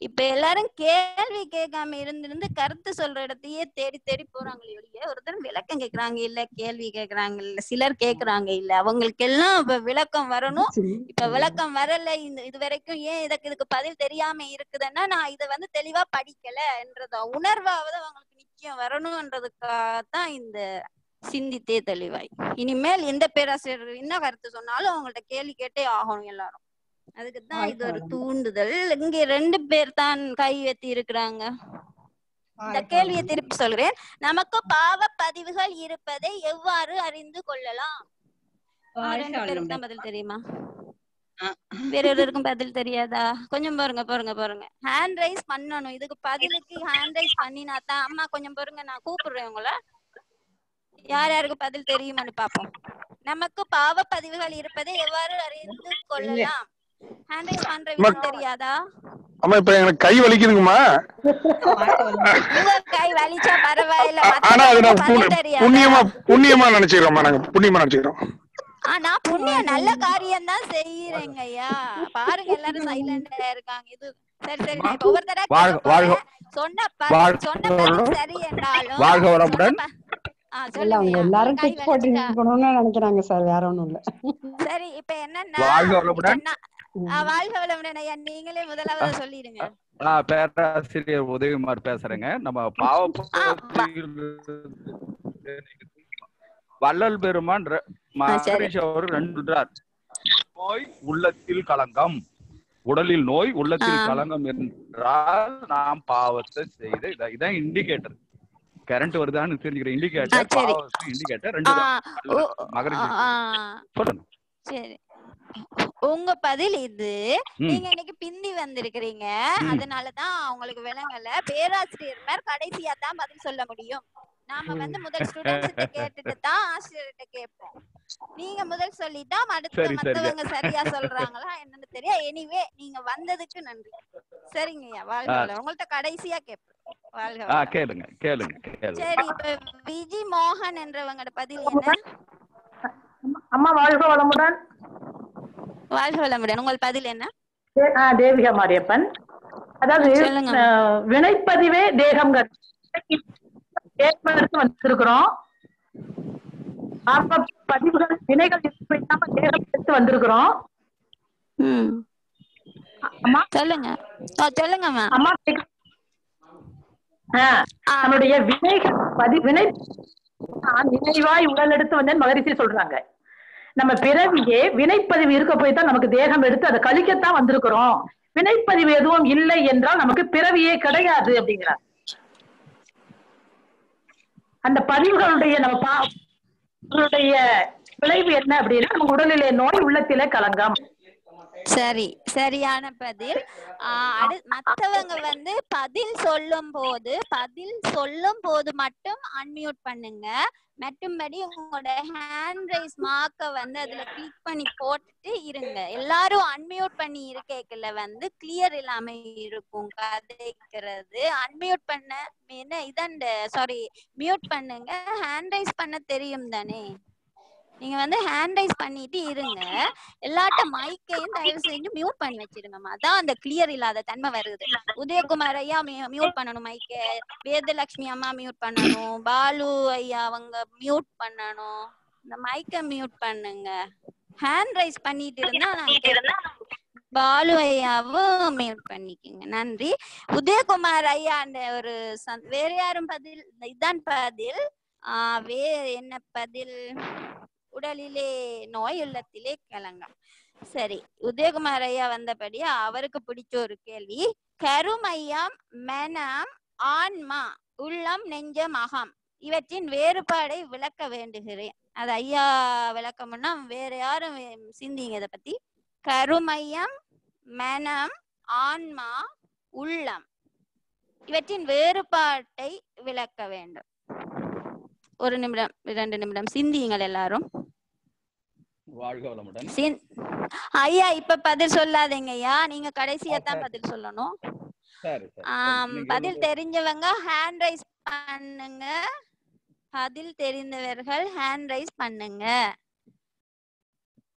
இப்ப எல்லாரும் கேள்வி கேட்காம இருந்திருந்து கருத்து சொல்ற இடத்தையே தேடி தேடி போறாங்களே ஒழிய ஒருத்தர் விளக்கம் கேக்குறாங்க இல்ல கேள்வி கேக்குறாங்க இல்ல சிலர் கேக்குறாங்க இல்ல அவங்களுக்கு எல்லாம் இப்ப விளக்கம் வரணும் இப்ப விளக்கம் வரல இந்த இது வரைக்கும் ஏன் இதுக்கு இதுக்கு பதில் தெரியாம இருக்குதுன்னா நான் இத வந்து தெளிவா படிக்கல என்றத உணர்வாவது அவங்களுக்கு நிச்சயம் வரணும்ன்றதுக்காகத்தான் இந்த சிந்தித்தே தெளிவாய் இனிமேல் எந்த பேராசிரியர் என்ன கருத்து சொன்னாலும் அவங்கள்ட்ட கேள்வி கேட்டே ஆகணும் எல்லாரும் அதுக்கு தான் இது ஒரு தூண்டுதல் இங்க ரெண்டு பேர் தான் கை எத்தி இருக்கிறாங்க இந்த கேள்வியை திருப்பி சொல்கிறேன் நமக்கு பாவ பதிவுகள் இருப்பதை எவ்வாறு அறிந்து கொள்ளலாம் அவங்க ரெண்டு பேருக்கு தான் பதில் தெரியுமா வேற ஒருவருக்கும் பதில் தெரியாதா கொஞ்சம் பாருங்க பாருங்க பாருங்க ஹேண்ட் ரைஸ் பண்ணணும் இதுக்கு பதிலுக்கு ஹேண்ட் ரைஸ் பண்ணினா தான் அம்மா கொஞ்சம் பாருங்க நான் கூப்பிடுறேன் உங்களை யார் யாருக்கு பதில் தெரியுமான்னு பாப்போம் நமக்கு பாவ பதிவுகள் இருப்பதை எவ்வாறு அறிந்து கொள்ளலாம் ஹேண்ட் ரைஸ் பண்ற விதம் தெரியாதா ஆமா இப்ப எனக்கு கை வலிக்குதுங்கம்மா உங்க கை வலிச்சா பரவாயில்ல ஆனா அது நாங்க மத்தவங்களுக்கு பதில் புண்ணி- தெரியாதா புண்ணியமா புண்ணியமா நினைச்சுக்கிறோம்மா நாங்க புண்ணியமா நினைச்சுக்கிறோம் ஆ நான் புண்ணியம் நல்ல காரியம் தான் செய்யறேங்க ஐயா பாருங்க எல்லாரும் சைலண்டா இருக்காங்க இது சரி சரி நான் இப்ப ஒவ்வொருத்தரா வாழ்க கேட்க வாழ்க போறேன். சொன்ன ப- வாழ்க சொன்ன பதில் வளமுடன். சரி என்றாலும் வாழ்க வளமுடன் சொன்ன ப- ஆ இல்ல சொல்லுங்க அவங்க ஐயா எல்லாரும் கை டிக் போட்டு வலிச்சுட்டா இருக்கணும்னு நினைக்கிறாங்க சார் வேற ஒண்ணும் இல்ல சரி இப்ப என்னன்னா வாழ்க இப்ப வளமுடன் நான் ஆ, வாழ்க வளமுடன் ஐயா நீங்களே முதலாவது சொல்லிடுங்க நான் பேராசிரியர் உதயகுமார் பேசுறேங்க நம்ம பாவ ஆ, வ- வள்ளல் பெருமான் ர- ஆ, சரி மகரிஷி அவர் ரெண்டு சொல்றார். நோய் உள்ளத்தில் களங்கம் உடலில் நோய் ஆ உள்ளத்தில் களங்கம் என்றால் நாம் பாவத்தை செய்த இதான் இதான் இண்டிகேட்டர் கரண்ட் வருதான்னு தெரிஞ்சுக்கிற ஆ இண்டிகேட்டர் சரி பாவத்துக்கு இண்டிகேட்டர் ரெண்டு ஆ தான் ஓ வள்ளல் ஆ மகரிஷி ஆ, சொல்லுங்க சரி உங்க பதில் இது ம் நீங்க இன்னைக்கு பிந்தி வந்திருக்கிறீங்க ம் அதனாலதான் உங்களுக்கு விளங்கல பேராசிரியர் மேல் கடைசியா தான் பதில் சொல்ல முடியும் நாம வந்து முதல் ஸ்டூடெண்ட்ஸ் கிட்ட கேட்டுட்டு தான் ஆசிரியர்கிட்ட கேட்போம் நீங்க முதல் சொல்லிட்டா அடுத்து சரி சரிங்க மத்தவங்க சரியா சொல்றாங்களா என்னன்னு தெரியும் எனிவே நீங்க வந்ததுக்கு நன்றி சரிங்கய்யா வாழ்க ஆ வளம் உங்கள்ட்ட கடைசியா கேட்பேன் வாழ்க ஆ வளம் கேளுங்க கேளுங்க கேளுங்க சரி இப்ப விஜி மோகன் என்றவங்களோட பதில் என்ன அம்மா வாழ்க வளமுடன் வாழ்க வளமுடன் உங்கள் பதில் என்ன தே- ஆ, தேவிகா மாரியப்பன் அதாவது சொல்லுங்க அஹ், வினைப்பதிவே தேகம் ஏற்படுத்தி வந்திருக்கிறோம் ஆத்ம பதிவுகள் வினைகள் எதுவும் இல்லாம தேகம் எடுத்து வந்திருக்கிறோம் ம் அம்மா சொல்லுங்க ஆ, சொல்லுங்கம்மா அம்மா கேக்கு- ஆ, நம்மளுடைய வினைகள் பதி வினை நான் நினைவாய் உடல் எடுத்து வந்தேன் மகரிஷி சொல்றாங்க நம்ம பிறவியே வினைப்பதிவு இருக்க போய் தான் நமக்கு தேகம் எடுத்து அதை கழிக்கத்தான் வந்திருக்கிறோம் வினைப்பதிவு எதுவும் இல்லை என்றால் நமக்கு பிறவியே கிடையாது அப்படிங்கிறார் அந்த பதிவுகளுடைய நம்ம பா அதனுடைய விளைவு என்ன அப்படின்னா நம்ம உடலிலே நோய் உள்ளத்திலே கலங்கம் சரி சரியான பதில் ஆஹ் அடு மத்தவங்க வந்து பதில் சொல்லும் போது பதில் சொல்லும் போது மட்டும் அன்மியூட் பண்ணுங்க மற்றும்படி உங்களோட ஹேண்ட் ரைஸ் மார்க்க வந்து அதுல கிளிக் பண்ணி போட்டுட்டு இருங்க எல்லாரும் அன்மியூட் பண்ணி இருக்கேக்கல வந்து கிளியர் இல்லாம இருக்கும் கதைக்கிறது அன்மியூட் பண்ண என்ன இதண்ட சாரி மியூட் பண்ணுங்க ஹேண்ட் ரைஸ் பண்ண தெரியும் தானே நீங்க வந்து ஹேண்ட் ரைஸ் பண்ணிட்டு இருங்க எல்லாட்ட மைக்கையும் தயவு செஞ்சு மியூட் பண்ணி வச்சிருங்கம்மா அதான் அந்த கிளியர் இல்லாத தன்மை வருது உதயகுமார் ஐயா மியூட் பண்ணணும் மைக்க வேதலட்சுமி அம்மா மியூட் பண்ணணும் பாலு ஐயா அவங்க மியூட் பண்ணணும் இந்த மைக்க மியூட் பண்ணுங்க ஹேண்ட் ரைஸ் பண்ணிட்டு இருந்தா நான் கேட்பேன். பாலு ஐயாவும் மியூட் பண்ணிக்கோங்க நன்றி உதயகுமார் ஐயா அந்த ஒரு சந்- வேற யாரும் பதில் இதான் பதில் ஆஹ் வேற என்ன பதில் உடலிலே நோய் உள்ளத்திலே கலங்கம் சரி உதயகுமார் ஐயா வந்தபடியா அவருக்கு பிடிச்ச ஒரு கேள்வி கருமையம் மனம் ஆன்மா உள்ளம் நெஞ்சம் அகம் இவற்றின் வேறுபாடை விளக்க வேண்டுகிறேன் அது ஐயா விளக்கம்னா வேற யாரும் வே- சிந்திங்க இதை பத்தி கருமையம் மனம் ஆன்மா உள்ளம் இவற்றின் வேறுபாட்டை விளக்க வேண்டும் ஒரு நிமிடம் இரண்டு நிமிடம் சிந்தியுங்கள் எல்லாரும் வாழ்க வளமுடன் சிந் ஐயா இப்ப பதில் சொல்லாதீங்க ஐயா நீங்க கடைசியா தான் பதில் சொல்லணும் சரி சரி ஆம், நீங்க பதில் சொல்லுங்க. தெரிஞ்சவங்க ஹேண்ட் ரைஸ் பண்ணுங்க பதில் தெரிந்தவர்கள் ஹேண்ட் ரைஸ் பண்ணுங்க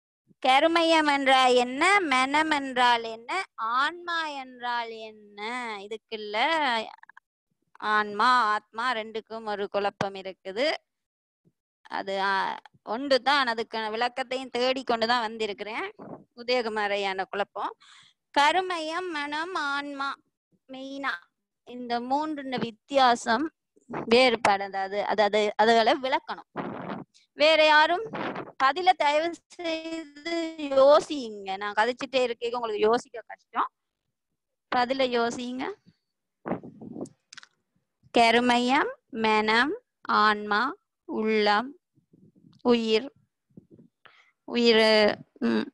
கருமையம் என்றால் என்ன மனம் என்றால் என்ன ஆன்மா என்றால் என்ன இதுக்குள்ள ஆன்மா ஆத்மா ரெண்டுக்கும் ஒரு குழப்பம் இருக்குது அது ஒன்று தான் அதுக்கான விளக்கத்தையும் தேடிக்கொண்டு தான் வந்திருக்கிறேன் உதயகுமாரையான குழப்பம் கருமையம் மனம் ஆன்மா மெயினா இந்த மூன்று வித்தியாசம் வேறுபாடு அதாவது அதாவது அதுகளை விளக்கணும் வேற யாரும் பதில தயவு செய்து யோசிங்க நான் கதைச்சிட்டே இருக்கேன் உங்களுக்கு யோசிக்க கஷ்டம் பதில யோசிங்க கருமையம் மனம் ஆன்மா உள்ளம் உயிர் உயிர் உம்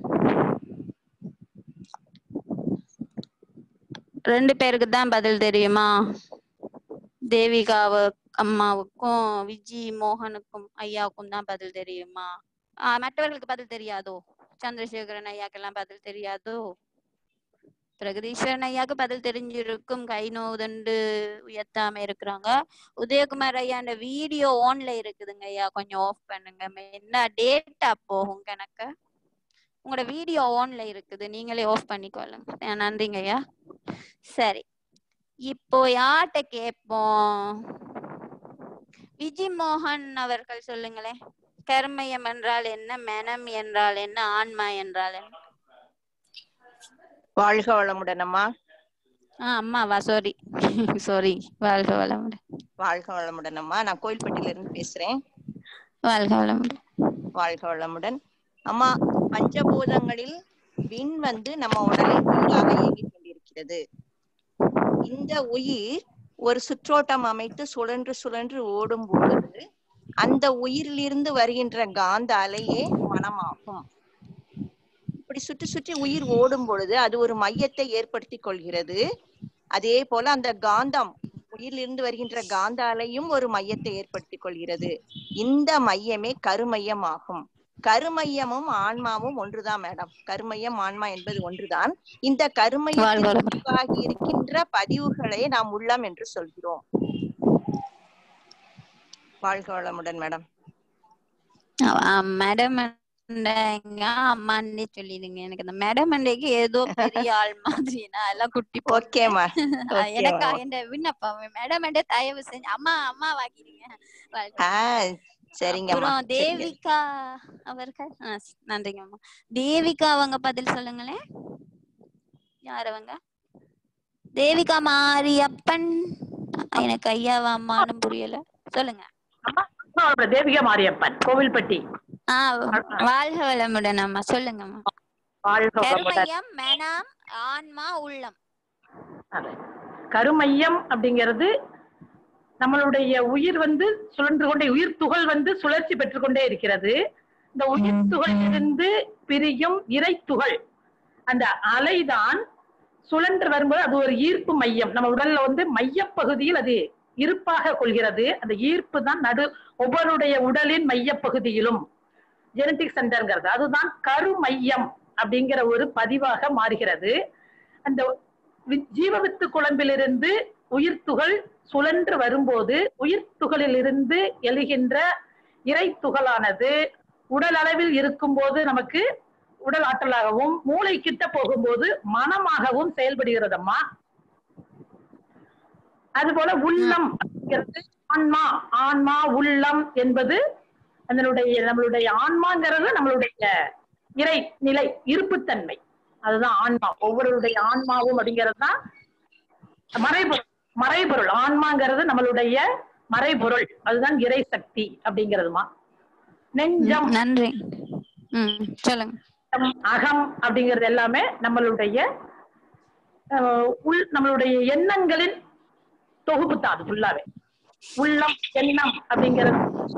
ரெண்டு பேருக்கு தான் பதில் தெரியுமா தேவிகாவு அம்மாவுக்கும் விஜி மோகனுக்கும் ஐயாவுக்கும் தான் பதில் தெரியுமா ஆஹ் மற்றவர்களுக்கு பதில் தெரியாதோ சந்திரசேகரன் ஐயாக்கெல்லாம் பதில் தெரியாதோ பிரகதீஸ்வரன் ஐயாக்கு பதில் தெரிஞ்சிருக்கும் கை நோவுதண்டு உயர்த்தாம இருக்கிறாங்க உதயகுமார் ஐயா அந்த வீடியோ ஓன்ல இருக்குதுங்க ஐயா கொஞ்சம் ஆஃப் பண்ணுங்க என்ன டேட்டா போகும் கணக்கு உங்களோட வீடியோ ஓன்ல இருக்குது நீங்களே ஆஃப் பண்ணிக்கொள்ளுங்க நன்றிங்க ஐயா சரி இப்போ யார்கிட்ட கேட்போம் விஜி மோகன் அவர்கள் சொல்லுங்களேன் கர்மயம் என்றால் என்ன மனம் என்றால் என்ன ஆன்மா என்றால் என்ன வாழ்க வளமுடன் அம்மா ஆ அம்மாவா சாரி சாரி வாழ்க வளமுடன் வாழ்க வளமுடன் அம்மா நான் கோயில்பட்டியில இருந்து பேசுறேன் வாழ்க வளமுடன் வாழ்க வளமுடன் அம்மா பஞ்சபூதங்களில் விண் வந்து நம்ம உடலில் உயிராக இயங்கிக் கொண்டிருக்கிறது இந்த உயிர் ஒரு சுற்றோட்டம் அமைத்து சுழன்று சுழன்று ஓடும் பொழுது அந்த உயிரிலிருந்து வருகின்ற காந்த அலையே மனமாகும் இப்படி சுற்றி சுற்றி உயிர் ஓடும் பொழுது அது ஒரு மையத்தை ஏற்படுத்தி கொள்கிறது அதே போல அந்த காந்தம் உயிரிலிருந்து வருகின்ற காந்த அலையும் ஒரு மையத்தை ஏற்படுத்தி கொள்கிறது இந்த மையமே கருமையம் ஆகும் கருமையமும் ஆன்மாவும் ஒன்றுதான் மேடம் கருமையம் ஆன்மா என்பது ஒன்றுதான் இந்த கருமையத்தில் உருவாகி இருக்கின்ற பதிவுகளே நாம் உள்ளம் என்று சொல்கிறோம் வாழ்க வளமுடன் மேடம் மேடம் அம்மான்னே சொல்லிடுங்க எனக்கு இந்த மேடம் அண்டைக்கு ஏதோ பெரிய ஆள் மாதிரி நான் எல்லாம் குட்டி ஓகேமா எனக்கு என் விண்ணப்பம் மேடம் அண்டே தயவு செஞ்சு அம்மா அம்மா வாங்கிடுங்க சரிங்க அப்புறம் தேவிகா அவர்கள் நன்றிங்க அம்மா தேவிகா அவங்க பதில் சொல்லுங்களேன் யார் அவங்க தேவிகா மாரியப்பன் எனக்கு ஐயாவா அம்மானு புரியல சொல்லுங்க தேவிகா மாரியப்பன் கோவில்பட்டி ஆஹ் வாழ்க வளமுடன் அம்மா சொல்லுங்கம்மா கருமையம் மனம் ஆன்மா உள்ளம் கருமையம் அப்படிங்கிறது நம்மளுடைய உயிர் வந்து சுழன்று கொண்டே உயிர் துகள் வந்து சுழற்சி பெற்றுக்கொண்டே இருக்கிறது இந்த உயிர் துகளிலிருந்து பிரியும் இறை துகள் அந்த அலைதான் சுழன்று வரும்போது அது ஒரு ஈர்ப்பு மையம் நம்ம உடல்ல வந்து மையப்பகுதியில் அது இருப்பாக கொள்கிறது அந்த ஈர்ப்பு தான் நடு ஒவ்வொருடைய உடலின் மையப்பகுதியிலும் ஜெனட்டிக் சென்டர்ங்கிறது அதுதான் கருமையம் அப்படிங்கிற ஒரு பதிவாக மாறுகிறது அந்த ஜீவவித்து குழம்பிலிருந்து உயிர் துகள் சுழன்று வரும்போது உயிர் துகளிலிருந்து எழுகின்ற இறை துகளானது உடல் அளவில் இருக்கும்போது நமக்கு உடல் ஆற்றலாகவும் மூளை கிட்ட போகும்போது மனமாகவும் செயல்படுகிறதம்மா அதுபோல உள்ளம் ஆன்மா ஆன்மா உள்ளம் என்பது அதனுடைய நம்மளுடைய ஆன்மாங்கிறது நம்மளுடைய இறை நிலை இருப்புத்தன்மை அதுதான் ஆன்மா ஒவ்வொருடைய ஆன்மாவும் அப்படிங்கிறது தான் மறைபொருள் மறைபொருள் ஆன்மாங்கிறது நம்மளுடைய மறைபொருள் அதுதான் இறை சக்தி அப்படிங்கிறதுமா நெஞ்சம் நன்றி சொல்லுங்க அகம் அப்படிங்கிறது எல்லாமே நம்மளுடைய உள் நம்மளுடைய எண்ணங்களின் தொகுப்பு தான் அது ஃபுல்லாவே உள்ளம் எண்ணம் அப்படிங்கிறது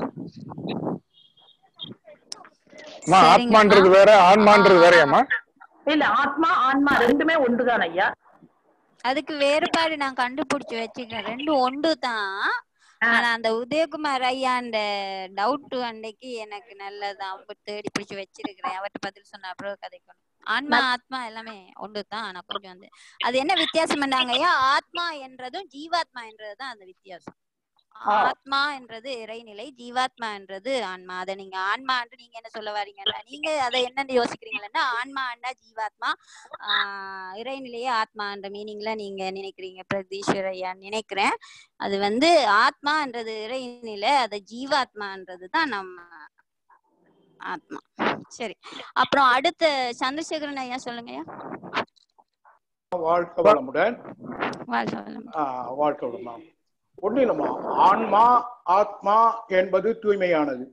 ஆத்மான்றது வேற ஆன்மான்றது வேறையாமா இல்ல ஆத்மா ஆன்மா ரெண்டுமே ஒன்றுதான் ஐயா அதுக்கு வேறுபாடு நான் கண்டுபிடிச்சு வச்சுக்கிறேன் ரெண்டும் ஒன்று தான் ஆனா அந்த உதயகுமார் ஐயா அந்த டவுட் அன்னைக்கு எனக்கு நல்லதான் தேடி பிடிச்சு வச்சிருக்கிறேன் அவர்கிட்ட பதில் சொன்ன அப்புறம் கதைக்கணும் ஆன்மா ஆத்மா எல்லாமே ஒன்றுதான் ஆனா கொஞ்சம் வந்து அது என்ன வித்தியாசம் பண்ணாங்க ஐயா ஆத்மா என்றதும் ஜீவாத்மா என்றதுதான் அந்த வித்தியாசம் ஆத்மா என்றது இறைநிலை ஜீவாத்மா என்றது ஆன்மா அதை நீங்க ஆன்மா என்று நீங்க என்ன சொல்ல வரீங்கன்னா நீங்க அதை என்னன்னு யோசிக்கிறீங்கன்னா ஆன்மா அண்டா ஜீவாத்மா ஆஹ் இறைநிலையே ஆத்மா என்ற மீனிங்ல நீங்க நினைக்கிறீங்க பிரதீஸ்வர ஐயா நினைக்கிறேன் அது வந்து ஆத்மான்றது இறைநிலை அது ஜீவாத்மான்றது தான் நம்ம ஆத்மா சரி அப்புறம் அடுத்த சந்திரசேகரன் ஐயா சொல்லுங்க ஐயா வாழ்க்கை வளமுடன் வாழ்க வளமுடன். ஆஹ் வாழ்க்கை வளமுடன் ஒண்ணு இல்லம்மா ஆன்மா ஆத்மா என்பது தூய்மையானது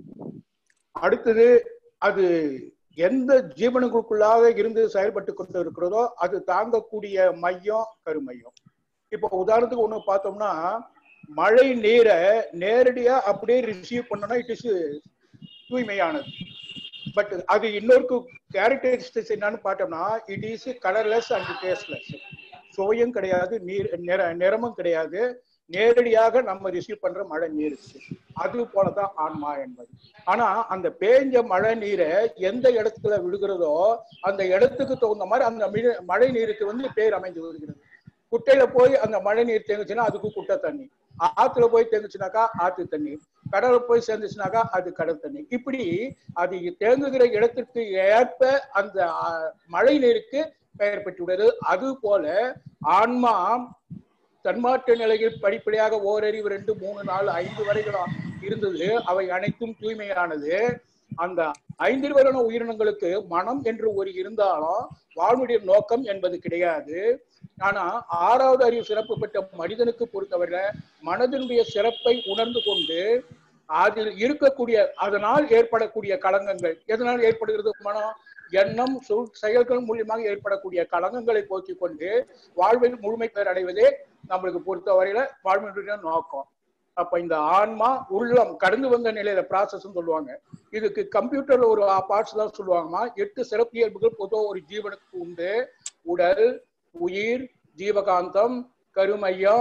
அடுத்தது அது எந்த ஜீவனுக்குள்ளாக இருந்து செயல்பட்டு கொண்டு இருக்கிறதோ அது தாங்கக்கூடிய மையம் கருமையம் இப்போ உதாரணத்துக்கு ஒண்ணு பார்த்தோம்னா மழை நீரை நேரடியா அப்படியே ரிசீவ் பண்ணனா இட் இஸ் தூய்மையானது பட் அது இன்னொரு கேரக்டரிஸ்டிக்ஸ் என்னன்னு பார்த்தோம்னா it is colourless and tasteless சுவையும் கிடையாது நீர் நிற நிறமும் கிடையாது நேரடியாக நம்ம ரிசீவ் பண்ற மழை நீர் அது போலதான் ஆன்மா என்பது ஆனா அந்த பேஞ்ச மழை நீரை எந்த இடத்துல விழுகிறதோ அந்த இடத்துக்கு தகுந்த மாதிரி அந்த மிழ- மழை நீருக்கு வந்து பேர் அமைந்து வருகிறது குட்டையில போய் அந்த மழை நீர் தேங்குச்சுன்னா அதுக்கு குட்டை தண்ணி ஆத்துல போய் தேங்குச்சுனாக்கா ஆத்து தண்ணி கடல்ல போய் சேர்ந்துச்சுனாக்கா அது கடல் தண்ணி இப்படி அது தேங்குகிற இடத்திற்கு ஏற்ப அந்த ஆ, மழை நீருக்கு பெயர் பெற்றுள்ளது அது போல ஆன்மா தன்மாற்ற நிலையில் படிப்படியாக ஓரறிவு ரெண்டு மூணு நாலு ஐந்து வரைகளும் இருந்தது அவை அனைத்தும் தூய்மையானது அந்த ஐந்திருவரான உயிரினங்களுக்கு மனம் என்று ஒரு இருந்தாலும் வாழ்வுடைய நோக்கம் என்பது கிடையாது ஆனா ஆறாவது அறிவு சிறப்பு பெற்ற மனிதனுக்கு பொறுத்தவரை மனதினுடைய சிறப்பை உணர்ந்து கொண்டு அதில் இருக்கக்கூடிய அதனால் ஏற்படக்கூடிய களங்கங்கள் எதனால் ஏற்படுகிறது மனம் எண்ணம் சொல் செயல்கள் மூலியமாக ஏற்படக்கூடிய களங்கங்களை போக்கிக் கொண்டு வாழ்வில் முழுமை பெற அடைவதே நம்மளுக்கு பொறுத்தவரையில வாழ்வினுடைய நோக்கம் அப்ப இந்த ஆன்மா உள்ளம் கடந்து வந்த நிலையில ப்ராசஸ் சொல்லுவாங்க இதுக்கு கம்ப்யூட்டர்ல ஒரு பார்ட்ஸ் தான் சொல்லுவாங்கம்மா எட்டு சிறப்பியல்புகள் பொதுவாக ஒரு ஜீவனுக்கு உண்டு உடல் உயிர் ஜீவகாந்தம் கருமையம்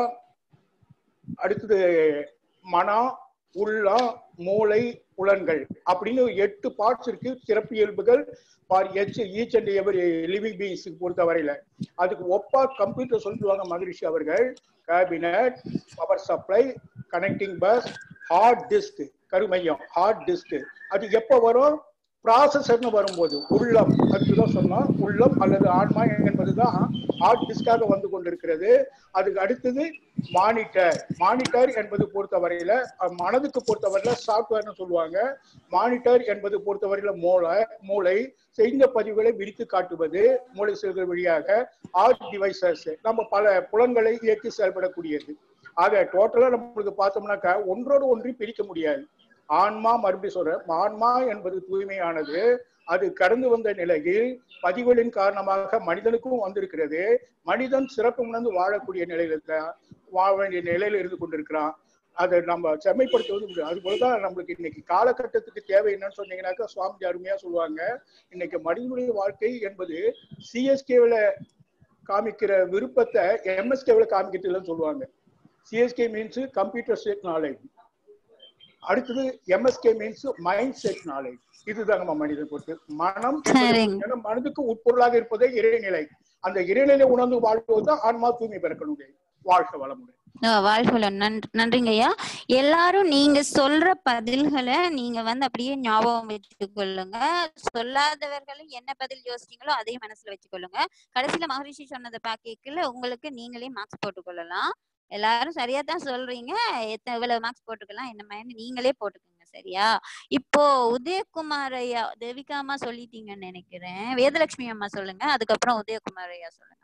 அடுத்தது மனம் உள்ளம் மூளை புலன்கள் அப்படின்னு எட்டு பார்ட்ஸ் இருக்கு சிறப்பியல்புகள் for each each and every living பீயிங்ஸுக்கு பொறுத்த வரையில அதுக்கு ஒப்பா கம்ப்யூட்டர் சொல்லுவாங்க மகரிஷி அவர்கள் cabinet power supply connecting bus hard disk கருமையம் ஹார்ட் டிஸ்க் அது எப்போ வரும் ப்ராசஸர்னு வரும்போது உள்ளம் அதுக்குதான் சொன்னோம் உள்ளம் அல்லது ஆன்மா என்பதுதான் ஹார்ட் டிஸ்காக வந்து கொண்டிருக்கிறது அதுக்கு அடுத்தது மானிட்டர் மானிட்டர் என்பது பொறுத்தவரையில அஹ், மனதுக்கு பொறுத்தவரையில சாஃப்ட்வேர்னு சொல்லுவாங்க மானிட்டர் என்பது பொறுத்தவரையில மூளை மூளை செய்த பதிவுகளை விரித்து காட்டுவது மூளை செல்கள் வழியாக ஆர்ட் டிவைசஸ் நம்ம பல புலன்களை இயக்கி செயல்படக்கூடியது ஆக டோட்டலா நம்மளுக்கு பார்த்தோம்னாக்கா ஒன்றோடு ஒன்றி பிரிக்க முடியாது ஆன்மா மறுபடியும் சொல்றேன் ஆன்மா என்பது தூய்மையானது அது கடந்து வந்த நிலையில் பதிவுகளின் காரணமாக மனிதனுக்கும் வந்திருக்கிறது மனிதன் சிறப்பு உணர்ந்து வாழக்கூடிய நிலையில இருக்கிறான் வாழ வேண்டிய நிலையில இருந்து கொண்டிருக்கிறான் அதை நம்ம செம்மைப்படுத்துவது முடியும் அது போலதான் நம்மளுக்கு இன்னைக்கு காலகட்டத்துக்கு தேவை என்னன்னு சொன்னீங்கன்னாக்கா சுவாமி அருமையா சொல்லுவாங்க இன்னைக்கு மனிதனுடைய வாழ்க்கை என்பது சிஎஸ்கேவில் காமிக்கிற விருப்பத்தை எம்எஸ்கேவில் காமிக்கிறதுலன்னு சொல்லுவாங்க CSK means computer set knowledge அடுத்தது MSK means mind set knowledge இதுதான் நம்ம மனிதன் பொறுத்து மனம் என்பது சரிங்க. ஏன்னா மனதுக்கு உட்பொருளாக இருப்பதே இறைநிலை அந்த இறைநிலை உணர்ந்து வாழ்வதுதான் ஆன்மா தூய்மை பெறக்கணும் வாழ்க்கை வளமுடன் வாழ்வுல நன்றி நன்றிங்க ஐயா எல்லாரும் நீங்க சொல்ற பதில்களை நீங்க வந்து அப்படியே ஞாபகம் வச்சுக் கொள்ளுங்க சொல்லாதவர்களும் என்ன பதில் யோசிச்சீங்களோ அதையும் மனசுல வச்சுக்கொள்ளுங்க கடைசியில மகரிஷி சொன்னதை பாக்கல உங்களுக்கு நீங்களே மார்க்ஸ் போட்டுக்கொள்ளலாம் எல்லாரும் சரியா தான் சொல்றீங்க எத்தனை இவ்வளவு மார்க்ஸ் போட்டுக்கலாம் என்ன மாதிரி நீங்களே போட்டுக்கோங்க சரியா இப்போ உதயகுமார் ஐயா தேவிகா அம்மா சொல்லிட்டீங்கன்னு நினைக்கிறேன் வேதலட்சுமி அம்மா சொல்லுங்க அதுக்கப்புறம் உதயகுமார் ஐயா சொல்லுங்க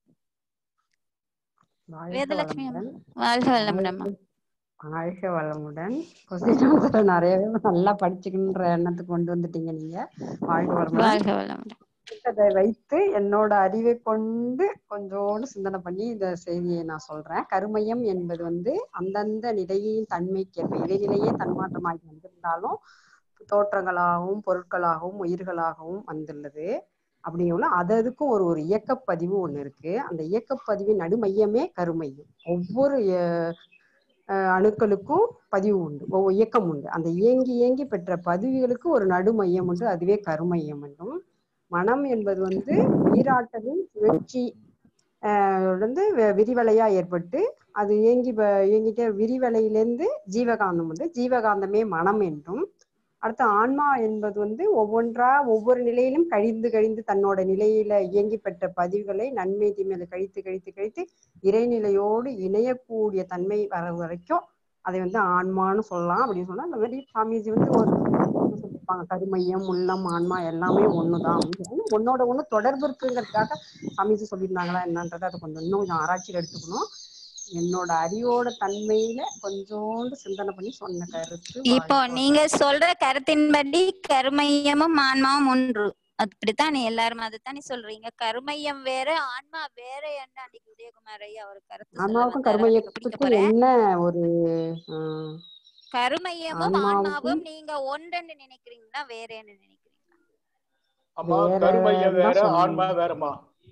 வாழ்க வேதலட்சுமி அம்மா வளமுடன். வாழ்க வளமுடன் அம்மா வாழ்க வளமுடன் கொஸ்டின் ஆன்சர் நிறையவே நல்லா படிச்சுக்கின்ற எண்ணத்துக்கு கொண்டு வந்துட்டீங்க நீங்க வாழ்க வளமுடன் வாழ்க வளமுடன் இதை வைத்து என்னோட அறிவை கொண்டு கொஞ்சோண்டு சிந்தனை பண்ணி இந்த செய்தியை நான் சொல்றேன் கருமையம் என்பது வந்து அந்தந்த நிலையின் தன்மைக்கேற்ப இடைநிலையே தன்மாற்றமாகி வந்திருந்தாலும் தோற்றங்களாகவும் பொருட்களாகவும் உயிர்களாகவும் வந்துள்ளது அப்படிங்குள்ள அது அதுக்கும் ஒரு ஒரு இயக்கப்பதிவு ஒண்ணு இருக்கு அந்த இயக்கப்பதிவின் நடுமையமே கருமையம் ஒவ்வொரு அஹ், அஹ், அணுக்களுக்கும் பதிவு உண்டு ஒவ்வொரு இயக்கம் உண்டு அந்த இயங்கி இயங்கி பெற்ற பதிவுகளுக்கு ஒரு நடுமையம் உண்டு அதுவே கருமையம் என்றும் மனம் என்பது வந்து உயிராற்றலின் சுழற்சி ஆஹ் வந்து வி- விரிவலையா ஏற்பட்டு அது இயங்கி வ- இயங்கிட்டே விரிவலையிலேருந்து ஜீவகாந்தம் வந்து ஜீவகாந்தமே மனம் என்றும் அடுத்து ஆன்மா என்பது வந்து ஒவ்வொன்றா ஒவ்வொரு நிலையிலும் கழிந்து கழிந்து தன்னோட நிலையில இயங்கி பெற்ற பதிவுகளை நன்மை தீமையில கழித்து கழித்து கழித்து இறைநிலையோடு இணையக்கூடிய தன்மை வர வரைக்கும் அதை வந்து ஆன்மான்னு சொல்லலாம் அப்படின்னு சொன்னா அந்த மாதிரி சாமிஜி வந்து ஒரு என்ன சொல்லியிருப்பாங்க கருமையம் உள்ளம் ஆன்மா எல்லாமே ஒண்ணுதான் அப்படின்னு சொல்லி ஒன்னோட ஒண்ணு தொடர்பு இருக்குங்கிறதுக்காக சாமிஜி சொல்லியிருந்தாங்களா என்னன்றதை அதை கொஞ்சம் இன்னும் கொஞ்சம் ஆராய்ச்சியில் எடுத்துக்கணும் என்னோட அறிவோட தன்மையில கொஞ்சோண்டு சிந்தனை பண்ணி சொன்ன கருத்து இப்போ நீங்க சொல்ற கருத்தின்படி கருமையமும் ஆன்மாவும் ஒன்று அப்படித்தானே எல்லாரும் அதுதானே சொல்றீங்க கருமையம் வேற ஆன்மா வேற என்ன அன்னைக்கு உதயகுமார் ஐயா ஒரு கருத்து சொல்ல ஆன்மாவுக்கும் வந்தாரு அதை பிடிக்க கருமையத்துக்கும் போறேன் என்ன ஒரு ஆஹ், கருமையமும் ஆன்மாவுக்கும் ஆன்மாவும் நீங்க ஒன்றென்னு நினைக்கிறீங்களா வேறேன்னு நினைக்கிறீங்களா ஆமா வேற கருமையம் வேற தான் ஆன்மா சொல்லணும் வேறமா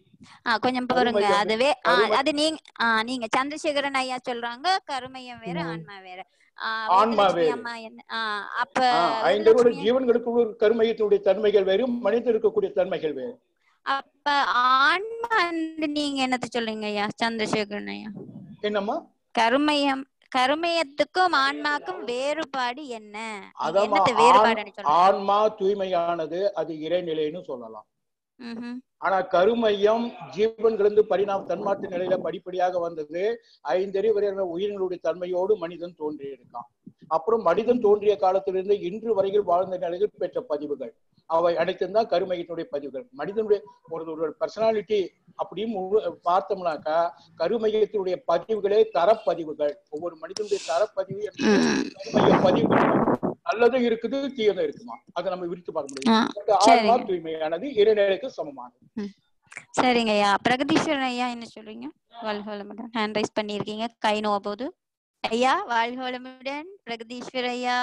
ஆ கொஞ்சம் பாருங்க கருமையம் அதுவே ஆ, கருமை அது நீங்க ஆ, நீங்க சந்திரசேகரன் ஐயா சொல்றாங்க கருமையம் வேற ம். ஆன்மா வேற ஆ, ஆன்மா வேதலட்சுமி வேறு அம்மா என்ன ஆ, அப்ப ஆஹ் ஐந்தோட வேதலட்சுமி ஜீவன்களுக்கு உள்ள கருமையத்துடைய தன்மைகள் வேறு மனிதன் இருக்கக்கூடிய தன்மைகள் வேறு அப்ப ஆன்மா வந்து நீங்க என்னத்த சொல்றீங்க ஐயா சந்திரசேகரன் ஐயா என்னம்மா கருமையம் கருமையத்துக்கும் ஆன்மாக்கும் வேறுபாடு என்ன நீங்க அதாம்மா என்னத்த ஆண் வேறுபாடுன்னு சொல்றீங்க ஆன்மா தூய்மையானது அது இறைநிலைன்னு சொல்லலாம் ம்ஹும். ஆனா கருமையம் ஜீவன்களிருந்து பரிணாம தன்மாற்ற நிலையில படிப்படியாக வந்தது ஐந்தறிவு வரையான உயிரினுடைய தன்மையோடு மனிதன் தோன்றி இருக்கான் அப்புறம் மனிதன் தோன்றிய காலத்திலிருந்து இன்று வரையில் வாழ்ந்த நிலையில் பெற்ற பதிவுகள் அவை அனைத்தும் தான் கருமையத்தினுடைய பதிவுகள் மனிதனுடைய ஒரு ஒரு பர்சனாலிட்டி அப்படின்னு முழு- பார்த்தோம்னாக்கா கருமையத்தினுடைய பதிவுகளே தரப்பதிவுகள் ஒவ்வொரு மனிதனுடைய தரப்பதிவு என்பது ம். கருமைய பதிவுகள் நல்லதும் இருக்குது தீயதும் இருக்குமா அதை நம்ம விரித்து பார்க்க முடியும் ஆ, பட் ஆன்மா சரிங்க தூய்மையானது இறைநிலைக்கு சமமானது ம். சரிங்க ஐயா பிரகதீஸ்வரன் ஐயா என்ன சொல்றீங்க வாழ்க வளமுடன் ஹேண்ட் ரைஸ் பண்ணியிருக்கீங்க கை நோவ போது ஐயா வாழ்க வளமுடன் பிரகதீஸ்வர் ஐயா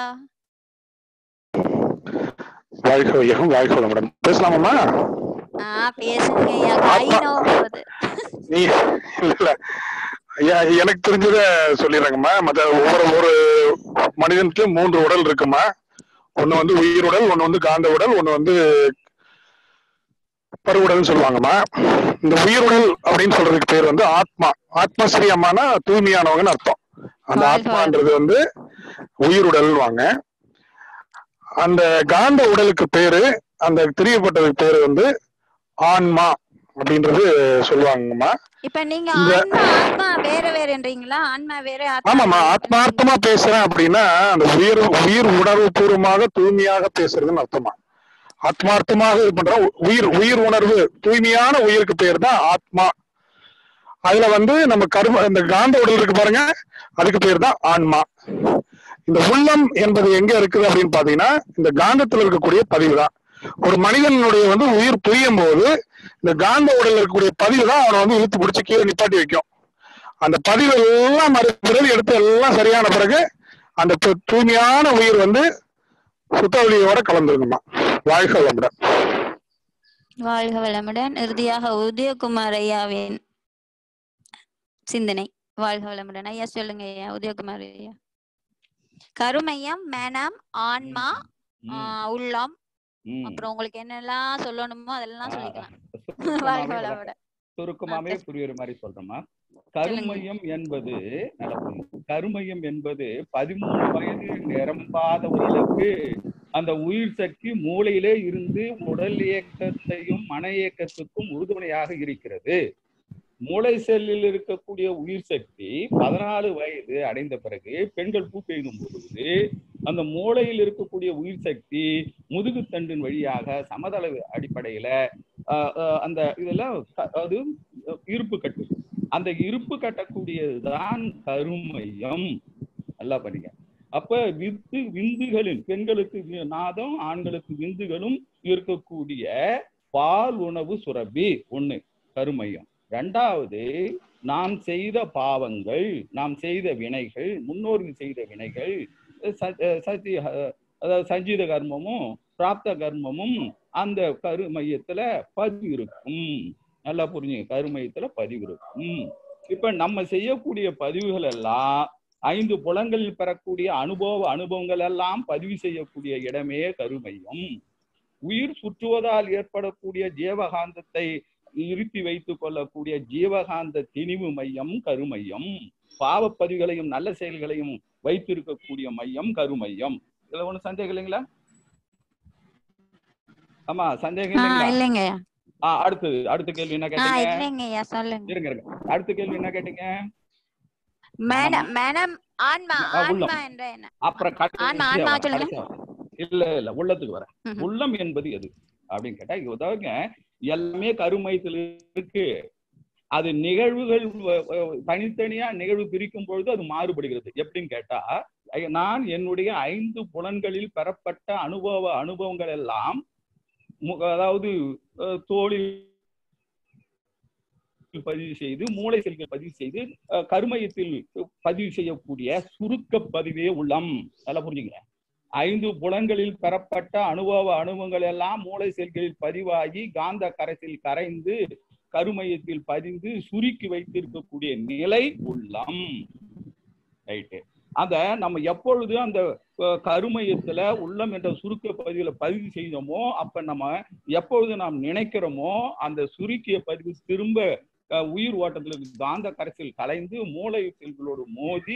வாழ்க வையகம் வாழ்க வளமுடன் பேசலாமாம்மா ஆ பேசுங்க ஐயா கை ஆத்மா நோவ போகுது நீ இல்ல இல்ல ஐயா எனக்கு தெரிஞ்சத சொல்லிடுறேங்கம்மா மத்த ஒவ்வொரு ஒரு மனிதனுக்கு மூன்று உடல் இருக்குமா ஒண்ணு வந்து உயிர் உடல் ஒண்ணு வந்து காந்த உடல் ஒண்ணு வந்து பருவுடல்னு சொல்லுவாங்கம்மா இந்த உயிர் உடல் அப்படின்னு சொல்றதுக்கு பேர் வந்து ஆத்மா ஆத்மஸ்ரீ அம்மானா தூய்மையானவங்கன்னு அர்த்தம் அந்த வாழ்க ஆத்மான்றது வளமுடன் வந்து உயிருடல்வாங்க அந்த காந்த உடலுக்கு பேரு அந்த தெரியப்பட்டதுக்கு பேரு வந்து ஆன்மா அப்படின்றது சொல்லுவாங்கம்மா இப்ப நீங்க இந்த ஆன்மா ஆன்மா வேற வேறன்றீங்களா ஆன்மா வேற ஆத்மா ஆமாம்மா வேறன்றீங்களா ஆத்மார்த்தமா பேசுறேன் அப்படின்னா அந்த உயிர் உயிர் உணர்வு பூர்வமாக தூய்மையாக பேசுறதுன்னு அர்த்தமா ஆத்மார்த்தமாக இது பண்ற உயிர் உயிர் உணர்வு தூய்மையான உயிருக்கு பேர் தான் ஆத்மா அதுல வந்து நம்ம கரும இந்த காந்த உடல் இருக்கு பாருங்க அதுக்கு பேர் தான் ஆன்மா இந்த உள்ளம் என்பது எங்க இருக்குது அப்படின்னு பாத்தீங்கன்னா இந்த காந்தத்துல இருக்கக்கூடிய பதிவு தான் ஒரு மனிதனுடைய வந்து உயிர் புரியும் போது இந்த காந்த உடல்ல இருக்கக்கூடிய பதிவு தான் அவனை வந்து இழுத்து பிடிச்சி கீழே நிப்பாட்டி வைக்கும் அந்த பதிவு எல்லாம் மறுபிறகு எடுத்து எல்லாம் சரியான பிறகு அந்த து- தூய்மையான உயிர் வந்து சுத்தவெளியோட கலந்துருக்குமா வாழ்க வளமுடன் வாழ்க வளமுடன் இறுதியாக உதயகுமார் ஐயாவின் சிந்தனை வாழ்க வளமுடன் ஐயா சொல்லுங்க ஐயா உதயகுமார் ஐயா கருமையம் மனம் ஆன்மா ம், ஆஹ் உள்ளம் ம். அப்புறம் உங்களுக்கு என்னெல்லாம் சொல்லணுமோ அதெல்லாம் ஆ, சொல்லிக்கலாம் சுருக்கமாவே வாழ்க விளக்க வளமுடன் ஆ, சுருக்கமாவே பேச- புரியுற மாதிரி சொல்றேம்மா சொல்லுங்க கருமையம் என்பது நல்லா புரியுது. கருமையம் என்பது பதிமூணு வயது நிரம்பாத உடலுக்கு அந்த உயிர் சக்தி மூளையிலே இருந்து உடல் இயக்கத்தையும் மன இயக்கத்துக்கும் உறுதுணையாக இருக்கிறது மூளை செல்லில் இருக்கக்கூடிய உயிர் சக்தி பதினாலு வயது அடைந்த பிறகு பெண்கள் பூ பெய்தும் பொழுது அந்த மூளையில் இருக்கக்கூடிய உயிர் சக்தி முதுகுத்தண்டின் வழியாக சமதள அடிப்படையில ஆஹ், ஆஹ், அந்த இதெல்லாம் க- அது இருப்பு கட்டு அந்த இருப்பு கட்டக்கூடியதுதான் கருமையம் நல்லா பண்ணிக்க அப்ப வித்து விந்துகளின் பெண்களுக்கு வி- நாதம் ஆண்களுக்கு விந்துகளும் இருக்கக்கூடிய பால் உணவு சுரப்பி ஒண்ணு கருமையம் ரெண்டாவது நாம் செய்த பாவங்கள் நாம் செய்த வினைகள் முன்னோர்கள் செய்த வினைகள் ச- சத்தி அதாவது சஞ்சீத கர்மமும் பிராப்த கர்மமும் அந்த கருமையத்துல பதிவு இருக்கும் நல்லா புரிஞ்சுங்க கருமையத்துல பதிவு இருக்கும் இப்ப நம்ம செய்யக்கூடிய பதிவுகள் எல்லாம் ஐந்து புலங்களில் பெறக்கூடிய அனுபவ அனுபவங்கள் எல்லாம் பதிவு செய்யக்கூடிய இடமே கருமையம் உயிர் சுற்றுவதால் ஏற்படக்கூடிய ஜீவகாந்தத்தை இருத்தி வைத்துக் கொள்ளக்கூடிய ஜீவகாந்த திணிவு மையம் கருமையம் பாவப்பதிவுகளையும் நல்ல செயல்களையும் வைத்திருக்கக்கூடிய மையம் கருமையம் இதுல ஒண்ணும் சந்தேகம் இல்லைங்களா ஆமா சந்தேகம் ஆ இல்லைங்களா இல்லைங்கய்யா ஆ அடுத்தது அடுத்த கேள்வி என்ன ஆ கேட்டீங்க இல்லைங்கய்யா சொல்லுங்க இருங்க இருங்க அடுத்த கேள்வி என்ன கேட்டீங்க மேடம் மேடம் ஆன்மா ஆ, உள்ளம். ஆன்மா என்ற என்ன அப்புறம் ஆன்மா கடைசியா ஆன்மா வரேன், சொல்லுங்க கடைசியா வரேன். இல்ல இல்ல உள்ளத்துக்கு வரேன் ம்ஹும். உள்ளம் என்பது எது அப்படின்னு கேட்டா உதவுங்க எல்லாமே கருமையத்தில் இருக்கு அது நிகழ்வுகள் வ- வ- தனித்தனியா நிகழ்வு பிரிக்கும் பொழுது அது மாறுபடுகிறது எப்படின்னு கேட்டா ஐ- நான் என்னுடைய ஐந்து புலன்களில் பெறப்பட்ட அனுபவ அனுபவங்கள் எல்லாம் மு- அதாவது அஹ், தோளில் பதிவு செய்து மூளை செல்கள் பதிவு செய்து அஹ், கருமையத்தில் பதிவு செய்யக்கூடிய சுருக்க பதிவே உள்ளம் நல்லா புரிஞ்சுங்க ஐந்து புலன்களில் பெறப்பட்ட அனுபவ அனுபவங்கள் எல்லாம் மூளை செல்களில் பதிவாகி காந்த கரைசில் கரைந்து கருமையத்தில் பதிந்து சுருக்கி வைத்திருக்கக்கூடிய நிலை உள்ளம் ரைட்டு அத நம்ம எப்பொழுது அந்த அஹ், கருமையத்துல உள்ளம் என்ற சுருக்க பதிவுல பதிவு செய்தோமோ அப்ப நம்ம எப்பொழுது நாம் நினைக்கிறோமோ அந்த சுருக்கிய பதிவு திரும்ப அஹ், உயிர் ஓட்டத்துல இருக்கு காந்த கரைசல் கலைந்து மூளை செல்களோடு மோதி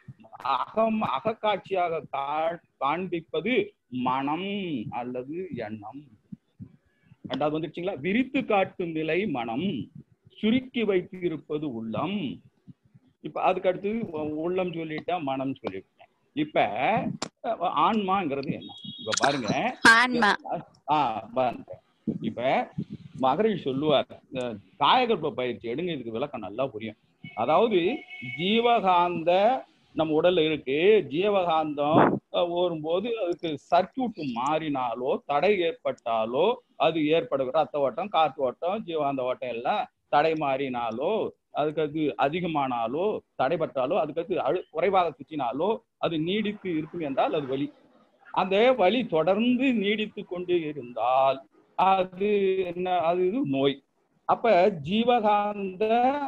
அகம் அகக்காட்சியாக கா- காண்பிப்பது மனம் அல்லது எண்ணம் ரெண்டாவது வந்துருச்சுங்களா விரித்து காட்டும் நிலை மனம் சுருக்கி வைத்து இருப்பது உள்ளம் இப்ப அதுக்கு அடுத்து உ- உள்ளம் சொல்லிட்டா மனம் சொல்லிட்டேன் இப்ப அஹ், ஆன்மாங்கிறது என்ன இப்ப பாருங்க ஆன்மா ஆ பாருங்க இப்ப மகரிஷ் சொல்லுவார் இந்த காயகல்ப பயிற்சி எடுங்க இதுக்கு விளக்கம் நல்லா புரியும் அதாவது ஜீவகாந்த நம்ம உடல்ல இருக்கு ஜீவகாந்தம் அஹ், ஓடும்போது அதுக்கு சர்க்கியூட் மாறினாலோ தடை ஏற்பட்டாலோ அது ஏற்படுகிற ரத்த ஓட்டம் காற்று ஓட்டம் ஜீவாந்த ஓட்டம் எல்லாம் தடை மாறினாலோ அதுக்கு அது அதிகமானாலோ தடைபட்டாலோ அதுக்கு அது அழு குறைவாக சுற்றினாலோ அது நீடித்து இருக்கும் என்றால் அது வலி அந்த வலி தொடர்ந்து நீடித்து கொண்டு இருந்தால் அது என்ன அது இது நோய் அப்ப ஜீவகாந்த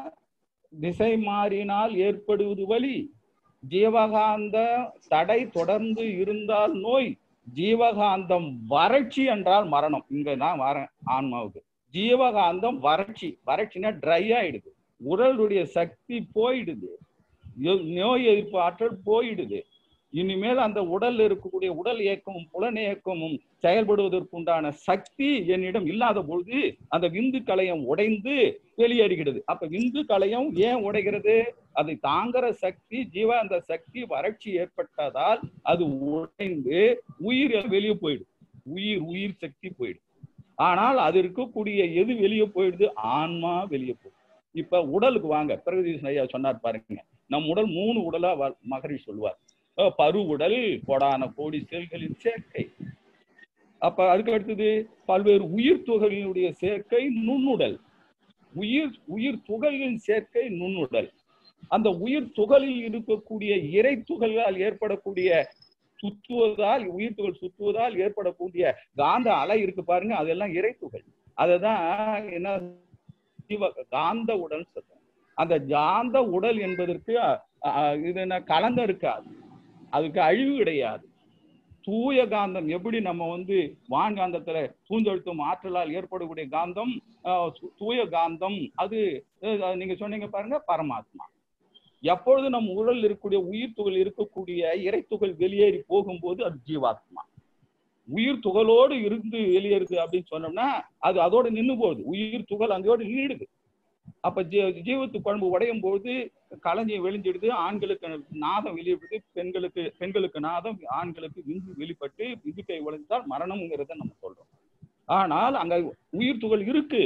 திசை மாறினால் ஏற்படுவது வலி ஜீவகாந்த தடை தொடர்ந்து இருந்தால் நோய் ஜீவகாந்தம் வறட்சி என்றால் மரணம் இங்க நான் வரேன் ஆன்மாவுக்கு ஜீவகாந்தம் வறட்சி வறட்சினா ட்ரை ஆயிடுது உடலுடைய சக்தி போயிடுது எ- நோய் எதிர்ப்பு ஆற்றல் போயிடுது இனிமேல் அந்த உடல்ல இருக்கக்கூடிய உடல் இயக்கமும் புலன் இயக்கமும் செயல்படுவதற்குண்டான சக்தி என்னிடம் இல்லாத பொழுது அந்த விந்து கலையம் உடைந்து வெளியேறுகிறது அப்ப விந்து கலையம் ஏன் உடைகிறது அதை தாங்குற சக்தி ஜீவாந்த சக்தி வறட்சி ஏற்பட்டதால் அது உடைந்து உயிர் வெளியே போயிடும் உயிர் உயிர் சக்தி போயிடும் ஆனால் அது இருக்கக்கூடிய எது வெளியே போயிடுது ஆன்மா வெளியே போயிடும் இப்ப உடலுக்கு வாங்க பிரகதீஷ் ஐயா சொன்னார் பாருங்க நம் உடல் மூணு உடலா வ- மகரிஷ் சொல்லுவார் அஹ் பரு உடல் கோடான கோடி செல்களின் சேர்க்கை அப்ப அதுக்கு அடுத்தது பல்வேறு உயிர் துகளினுடைய சேர்க்கை நுண்ணுடல் உயிர் உயிர் துகளின் சேர்க்கை நுண்ணுடல் அந்த உயிர் துகளில் இருக்கக்கூடிய இறை துகள்களால் ஏற்படக்கூடிய சுற்றுவதால் உயிர் துகள் சுற்றுவதால் ஏற்படக்கூடிய காந்த அலை இருக்கு பாருங்க அதெல்லாம் இறை துகள் அததான் என்ன ஜீவ காந்த உடல் சொல்றோம் அந்த காந்த உடல் என்பதற்கு அ, அ, இது என்ன கலந்தம் இருக்காது அதுக்கு அழிவு கிடையாது தூய காந்தம் எப்படி நம்ம வந்து வான்காந்தத்துல தூஞ்செழுத்தும் ஆற்றலால் ஏற்படக்கூடிய காந்தம் அஹ், சு- தூய காந்தம் அது அஹ், நீங்க சொன்னீங்க பாருங்க பரமாத்மா எப்பொழுது நம் உடலில் இருக்கக்கூடிய உயிர் துகள் இருக்கக்கூடிய இறை துகள் வெளியேறி போகும்போது அது ஜீவாத்மா உயிர் துகளோடு இருந்து வெளியேறுது அப்படின்னு சொன்னோம்னா அது அதோட நின்னு போகுது உயிர் துகள் அங்கோடு நீடுது அப்ப ஜீ ஜீவத்து குழம்பு உடையும் போது களஞ்சியம் வெளிஞ்சிடுது ஆண்களுக்கு நாதம் வெளியிடுது பெண்களுக்கு பெண்களுக்கு நாதம் ஆண்களுக்கு விந்து வெளிப்பட்டு விந்துக்கை உழைந்தால் மரணம்ங்கிறத நம்ம சொல்றோம் ஆனால் அங்க உயிர் துகள் இருக்கு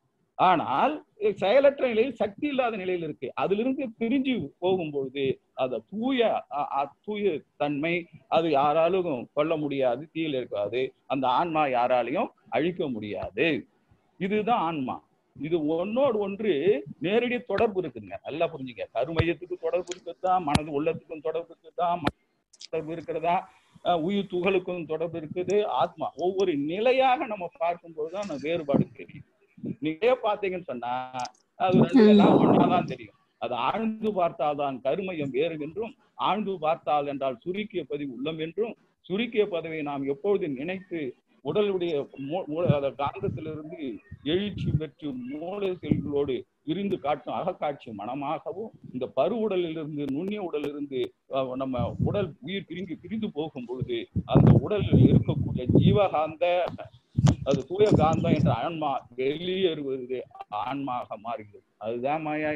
ஆனால் செயலற்ற நிலையில் சக்தி இல்லாத நிலையில் இருக்கு அதிலிருந்து பிரிஞ்சு போகும்பொழுது அந்த தூய அ- அ- தூய தன்மை அது யாராலும் கொல்ல முடியாது தீயில் இருக்காது அந்த ஆன்மா யாராலையும் அழிக்க முடியாது இதுதான் ஆன்மா இது ஒன்னோடு ஒன்று நேரடி தொடர்பு இருக்குதுங்க நல்லா புரிஞ்சுங்க கருமையத்துக்கு தொடர்பு இருக்குதா மனது உள்ளத்துக்கும் தொடர்பு இருக்குதா மன தொடர்பு இருக்கிறதா அஹ் உயிர் துகளுக்கும் தொடர்பு இருக்குது ஆத்மா ஒவ்வொரு நிலையாக நம்ம பார்க்கும்போது தான் அந்த வேறுபாடு தெரியும் நீங்களே பார்த்தீங்கன்னு சொன்னா அது ரெண்டு எல்லாம் ஒன்னாதான் தெரியும் அது ஆழ்ந்து பார்த்தால்தான் கருமையம் வேறு என்றும் ஆழ்ந்து பார்த்தால் என்றால் சுருக்கிய பதிவு உள்ளம் என்றும் சுருக்கிய பதவியை நாம் எப்பொழுது நினைத்து உடலுடைய மூ- மூ- அந்த காந்தத்திலிருந்து எழுச்சி பெற்று மூளை செல்களோடு விரிந்து காட்டும் அகக்காட்சி மனமாகவும் இந்த பருவுடலிலிருந்து நுண்ணிய உடலிலிருந்து அஹ், நம்ம உடல் உயிர் பிரிந்து பிரிந்து போகும் பொழுது அந்த உடலில் இருக்கக்கூடிய ஜீவகாந்த அது தூய காந்தம் என்ற ஆன்மா வெளியேறுவது ஆன்மாக மாறுகிறது அதுதான் மாயா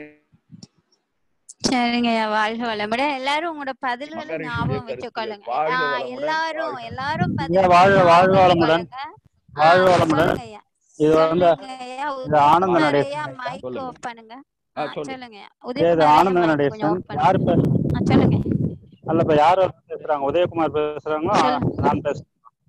சரிங்க ஐயா வாழ்க வளமுடன் எல்லாரும் உங்களோட பதில்களை மகரிஷியுடைய ஞாபகம் கருத்து வச்சுக்கொள்ளுங்க வாழ்க ஆஹ் வளமுடன் எல்லாரும் எல்லாரும் ஐயா பதில்களை வாழ்க வாழ்க ஞாபகம் வளமுடன் வச்சுக்கொள்ளுங்க வாழ்க ஆஹ் வளமுடன் சொல்லுங்க ஐயா இது வந்து சொல்லுங்க ஐயா இது ஆனந்த உதயகுமார் நடேசன் ஐயா ஐயா மைக் சொல்லுங்க ஆஃப் பண்ணுங்க ஆ ஆஹ் சொல்லு சொல்லுங்க ஐயா ஐயா, இது உதயகுமார் ஐயா ஆனந்த மைக் கொஞ்சம் நடேசன் ஆஃப் யார் பண்ணுங்க பே ஆஹ் சொல்லுங்க அல்ல இப்ப யார் பேசுறாங்க உதயகுமார் பேசுறாங்களா சொல்லுங்க நான் பேசுறேன்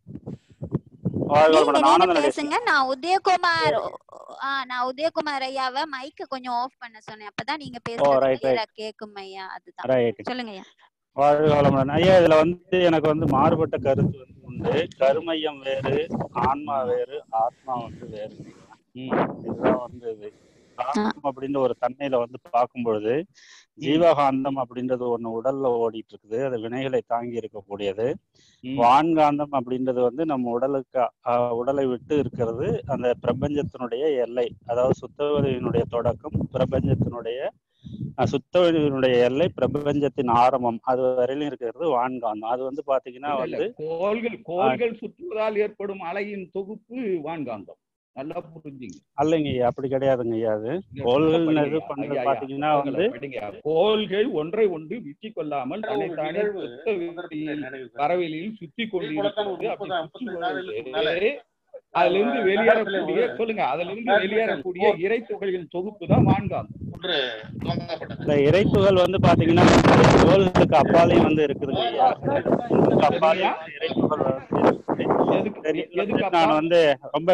வாழ்க நீங்க வளமுடன் நீங்க ஆனந்த நடேசன் பேசுங்க நான் உதயகுமார் ஆ நான் உதயகுமார் ஐயாவை மைக்க கொஞ்சம் ஆஃப் பண்ண சொன்னேன் அப்பதான் நீங்க ஓ பேசுறது ரைட் கிளியரா ரைட் கேக்கும் ஐயா அதுதான் ரைட் சொல்லுங்க ஐயா வாழ்க வளமுடன் ஐயா இதுல வந்து எனக்கு வந்து மாறுபட்ட கருத்து வந்து உண்டு கருமையம் வேறு ஆன்மா வேறு ஆத்மா வந்து வேறு ம் இதுதான் வந்து இது காந்தம் அப்படின்ற ஒரு தன்மையில வந்து பார்க்கும் பொழுது ஜீவகாந்தம் அப்படின்றது ஒண்ணு உடல்ல ஓடிட்டு இருக்குது அது வினைகளை தாங்கி இருக்கக்கூடியது ம் வான்காந்தம் அப்படின்றது வந்து நம்ம உடலுக்கு அஹ், உடலை விட்டு இருக்கிறது அந்த பிரபஞ்சத்தினுடைய எல்லை அதாவது சுத்தவெளியினுடைய தொடக்கம் பிரபஞ்சத்தினுடைய அஹ், சுத்தவெளியினுடைய எல்லை பிரபஞ்சத்தின் ஆரம்பம் அது வரையிலும் இருக்கிறது வான்காந்தம் அது வந்து பாத்தீங்கன்னா இல்ல இல்ல வந்து கோள்கள் அஹ், கோள்கள் சுற்றுவதால் ஏற்படும் அலையின் தொகுப்பு வான்காந்தம் நல்லா புரிஞ்சுங்க அல்லைங்க ஐயா அப்படி கிடையாதுங்க ஐயா அது இங்க கோள்கள் படிங்க இது ஐயா பண்றது ஐயா ஐயா பாத்தீங்கன்னா புத்தகங்களை வந்து படிங்க கோள்கள் ஒன்றை ஒன்று விற்றி கொள்ளாமல் ஒரு தன்னைத்தானே நிகழ்வு சுத்த சந்தர்ப்பத்தை வெளியில் நினைவு பறவையில் சுத்தி குளத்தம் கொண்டிருக்கிறது அப்படி முப்பது சுற்றும் ஐம்பத்தைந்து ஆண்டுகளுக்கு முன்னால பொழுது அதிலிருந்து நகரத்திலே வெளியேறக்கூடிய ஒரு சொல்லுங்க அதிலிருந்து பேட்மிண்டன் வெளியேறக்கூடிய கோர்ட் இறை துகள்களின் தொகுப்பு தான் வான்காந்தம் ஒன்று துவங்கப்பட்டது இந்த இறைப்புகள் வந்து பாத்தீங்கன்னா வந்து கோள்களுக்கு அப்பாலையும் வந்து இருக்குதுங்க ஐயா கோள்களுக்கு எதுங்கய்யா அப்பாலையும் வந்து இறைப்புகள் வந்து இருக்குது எதுக்கு சரி இதுல எதுக்கு வந்து அப்பா நான் வந்து ரொம்ப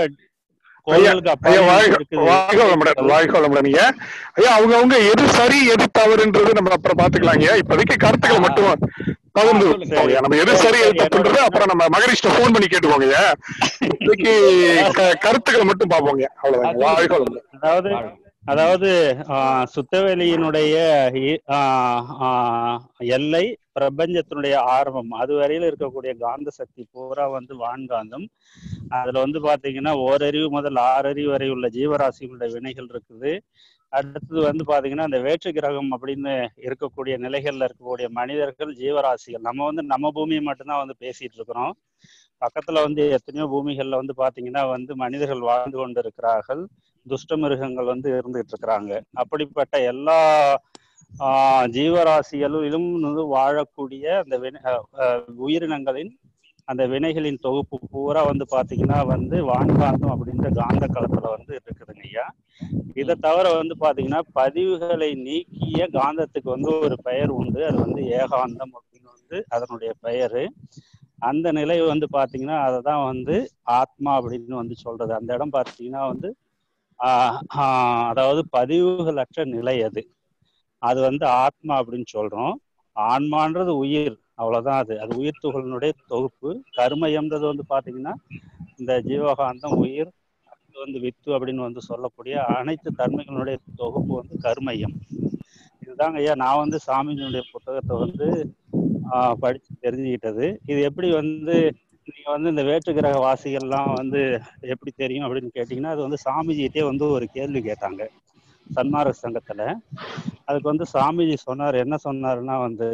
ஐயா கோள்களுக்கு ஐயா அப்பாலையும் வந்து வாழ்க இருக்குது வாழ்க வளமுடன் இறைப்புகள் வாழ்க வளமுடன் ஐயா ஐயா அவங்க அவங்க எது சரி எது தவறுன்றது நம்ம அப்புறம் பாத்துக்கலாம் ஐயா இப்போதைக்கு ஆ கருத்துக்களை ஆ மட்டும் ஆ பகிர்ந்து சொல்லுங்க வைப்போம் சரி ஐயா நம்ம எது சரி சரி எது சரி என்னோட தப்புன்றது அப்புறம் நம்ம மகரிஷ்ட ஃபோன் பண்ணி கேட்டுக்கோங்க ஐயா இப்போதைக்கு க- கருத்துக்களை மட்டும் பார்ப்போங்க ஐயா ஆ அவ்வளவுதாங்க சொல்லுங்க வாழ்க சொல்லுங்க வளமுடன் அதாவது வாழ்க அதாவது ஆஹ், சுத்தவெளியினுடைய இ- ஆஹ், ஆஹ், எல்லை பிரபஞ்சத்தினுடைய ஆரம்பம் அது வரையில இருக்கக்கூடிய காந்த சக்தி பூரா வந்து வான்காந்தம் அதுல வந்து பாத்தீங்கன்னா ஓரறிவு முதல் ஆறறிவு வரை உள்ள ஜீவராசிகளுடைய வினைகள் இருக்குது அடுத்தது வந்து பாத்தீங்கன்னா அந்த வேற்று கிரகம் அப்படின்னு இருக்கக்கூடிய நிலைகள்ல இருக்கக்கூடிய மனிதர்கள் ஜீவராசிகள் நம்ம வந்து நம்ம பூமியை மட்டும்தான் வந்து பேசிட்டு இருக்கிறோம் பக்கத்துல வந்து எத்தனையோ பூமிகள்ல வந்து பாத்தீங்கன்னா வந்து மனிதர்கள் வாழ்ந்து கொண்டு இருக்கிறார்கள் துஷ்ட மிருகங்கள் வந்து இருந்துகிட்டு இருக்கிறாங்க அப்படிப்பட்ட எல்லா ஆஹ் ஜீவராசிகளிலும் வந்து வாழக்கூடிய அந்த வினை- அஹ் அஹ் உயிரினங்களின் அந்த வினைகளின் தொகுப்பு பூரா வந்து பாத்தீங்கன்னா வந்து வான்காந்தம் அப்படின்ற காந்த களத்துல வந்து இருக்குதுங்க ஐயா இதை ம் தவிர வந்து பாத்தீங்கன்னா பதிவுகளை நீக்கிய காந்தத்துக்கு வந்து ஒரு பெயர் உண்டு அது வந்து ஏகாந்தம் அப்படின்னு வந்து அதனுடைய பெயரு அந்த நிலை வந்து பாத்தீங்கன்னா அதை தான் வந்து ஆத்மா அப்படின்னு வந்து சொல்றது அந்த இடம் பாத்தீங்கன்னா வந்து ஆஹ் ஆஹ் அதாவது பதிவுகளற்ற நிலை அது அது வந்து ஆத்மா அப்படின்னு சொல்றோம் ஆன்மான்றது உயிர் அவ்வளவுதான் அது அது உயிர் துகளினுடைய தொகுப்பு கருமையம்ன்றது வந்து பாத்தீங்கன்னா இந்த ஜீவகாந்தம் உயிர் அது வந்து வித்து அப்படின்னு வந்து சொல்லக்கூடிய அனைத்து தன்மைகளுடைய தொகுப்பு வந்து கருமையம் இதுதாங்க ஐயா நான் வந்து சாமிஜியுடைய புத்தகத்தை வந்து ஆஹ் படிச்சு தெரிஞ்சுக்கிட்டது இது எப்படி வந்து நீங்க வந்து இந்த வேற்று கிரக வாசிகள்லாம் வந்து எப்படி தெரியும் அப்படின்னு கேட்டீங்கன்னா அது வந்து சாமிஜிகிட்டே வந்து ஒரு கேள்வி கேட்டாங்க சன்மார்க்க சங்கத்துல அதுக்கு வந்து சாமிஜி சொன்னார் என்ன சொன்னாருன்னா வந்து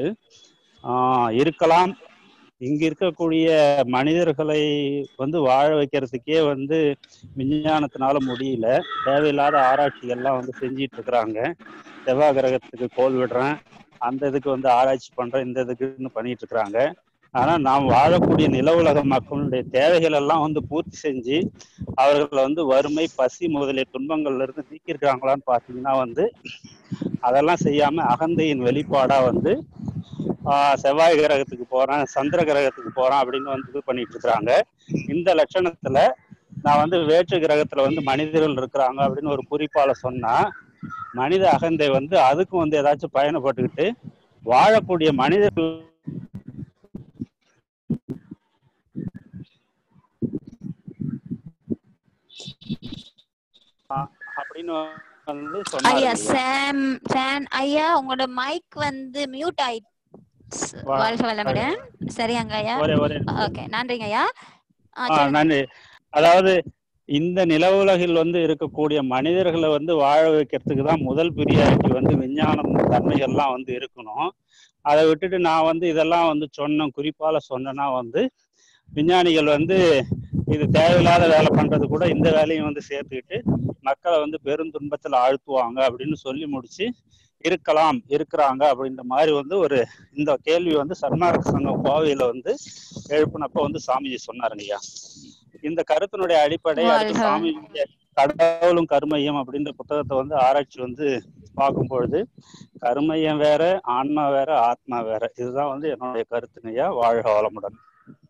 ஆஹ் இருக்கலாம் இங்க இருக்கக்கூடிய மனிதர்களை வந்து வாழ வைக்கிறதுக்கே வந்து விஞ்ஞானத்தினால முடியல தேவையில்லாத ஆராய்ச்சிகள்லாம் வந்து செஞ்சிட்டு இருக்கிறாங்க செவ்வாய் கிரகத்துக்கு கோல் விடுறேன் அந்த இதுக்கு வந்து ஆராய்ச்சி பண்றேன் இந்த இதுக்குன்னு பண்ணிட்டு இருக்கிறாங்க ஆனா நாம் வாழக்கூடிய நில உலக மக்களுடைய தேவைகள் எல்லாம் வந்து பூர்த்தி செஞ்சு அவர்களை வந்து வறுமை பசி முதலிய துன்பங்கள்ல இருந்து நீக்கியிருக்காங்களான்னு பார்த்தீங்கன்னா வந்து அதெல்லாம் செய்யாம அகந்தையின் வெளிப்பாடா வந்து ஆஹ் செவ்வாய் கிரகத்துக்கு போறேன் சந்திர கிரகத்துக்கு போறேன் அப்படின்னு வந்து இது பண்ணிட்டு இருக்கிறாங்க இந்த லட்சணத்துல நான் வந்து வேற்று கிரகத்துல வந்து மனிதர்கள் இருக்கிறாங்க அப்படின்னு ஒரு குறிப்பால சொன்னா மனித அகந்தை வந்து அதுக்கும் வந்து ஏதாச்சும் பயணப்பட்டுக்கிட்டு வாழக்கூடிய மனிதர்கள் ஆஹ் அப்படின்னு வந்து ஐயா சொன்னாருங்க ஐயா சாம் சான் ஐயா உங்களோட மைக் வந்து மியூட் ஆயிடுச்சு வா- வாழ்க வளமுடன் சரியாங்க ஐயா ஒரே ஒரே நிமிஷம். ஓகே நன்றிங்க ஐயா ஆ ஆ சொல்லுங்க நன்றி அதாவது இந்த நில உலகில் வந்து இருக்கக்கூடிய மனிதர்களை வந்து வாழ வைக்கிறதுக்கு தான் முதல் பிரியாரிட்டி வந்து விஞ்ஞானம் தன்மைகள்லாம் வந்து இருக்கணும் அதை விட்டுட்டு நான் வந்து இதெல்லாம் வந்து சொன்னேன் குறிப்பால சொன்னேன்னா வந்து விஞ்ஞானிகள் வந்து இது தேவையில்லாத வேலை பண்றது கூட இந்த வேலையும் வந்து சேர்த்துக்கிட்டு மக்களை வந்து பெரும் துன்பத்துல ஆழ்த்துவாங்க அப்படின்னு சொல்லி முடிச்சு இருக்கலாம் இருக்கிறாங்க அப்படின்ற மாதிரி வந்து ஒரு இந்த கேள்வி வந்து சன்மார்க்க சங்கம் கோவையில வந்து எழுப்பினப்ப வந்து சாமிஜி சொன்னாருங்க ஐயா இந்த கருத்தினுடைய அடிப்படை அடுத்து வாழ்க. சாமிஜியுடைய கடவுளும் கருமையும் அப்படின்ற புத்தகத்தை வந்து ஆராய்ச்சி வந்து பார்க்கும் பொழுது கருமையம் வேற ஆன்மா வேற ஆத்மா வேற இதுதான் வந்து என்னுடைய கருத்துங்கய்யா வாழ்க வளமுடன்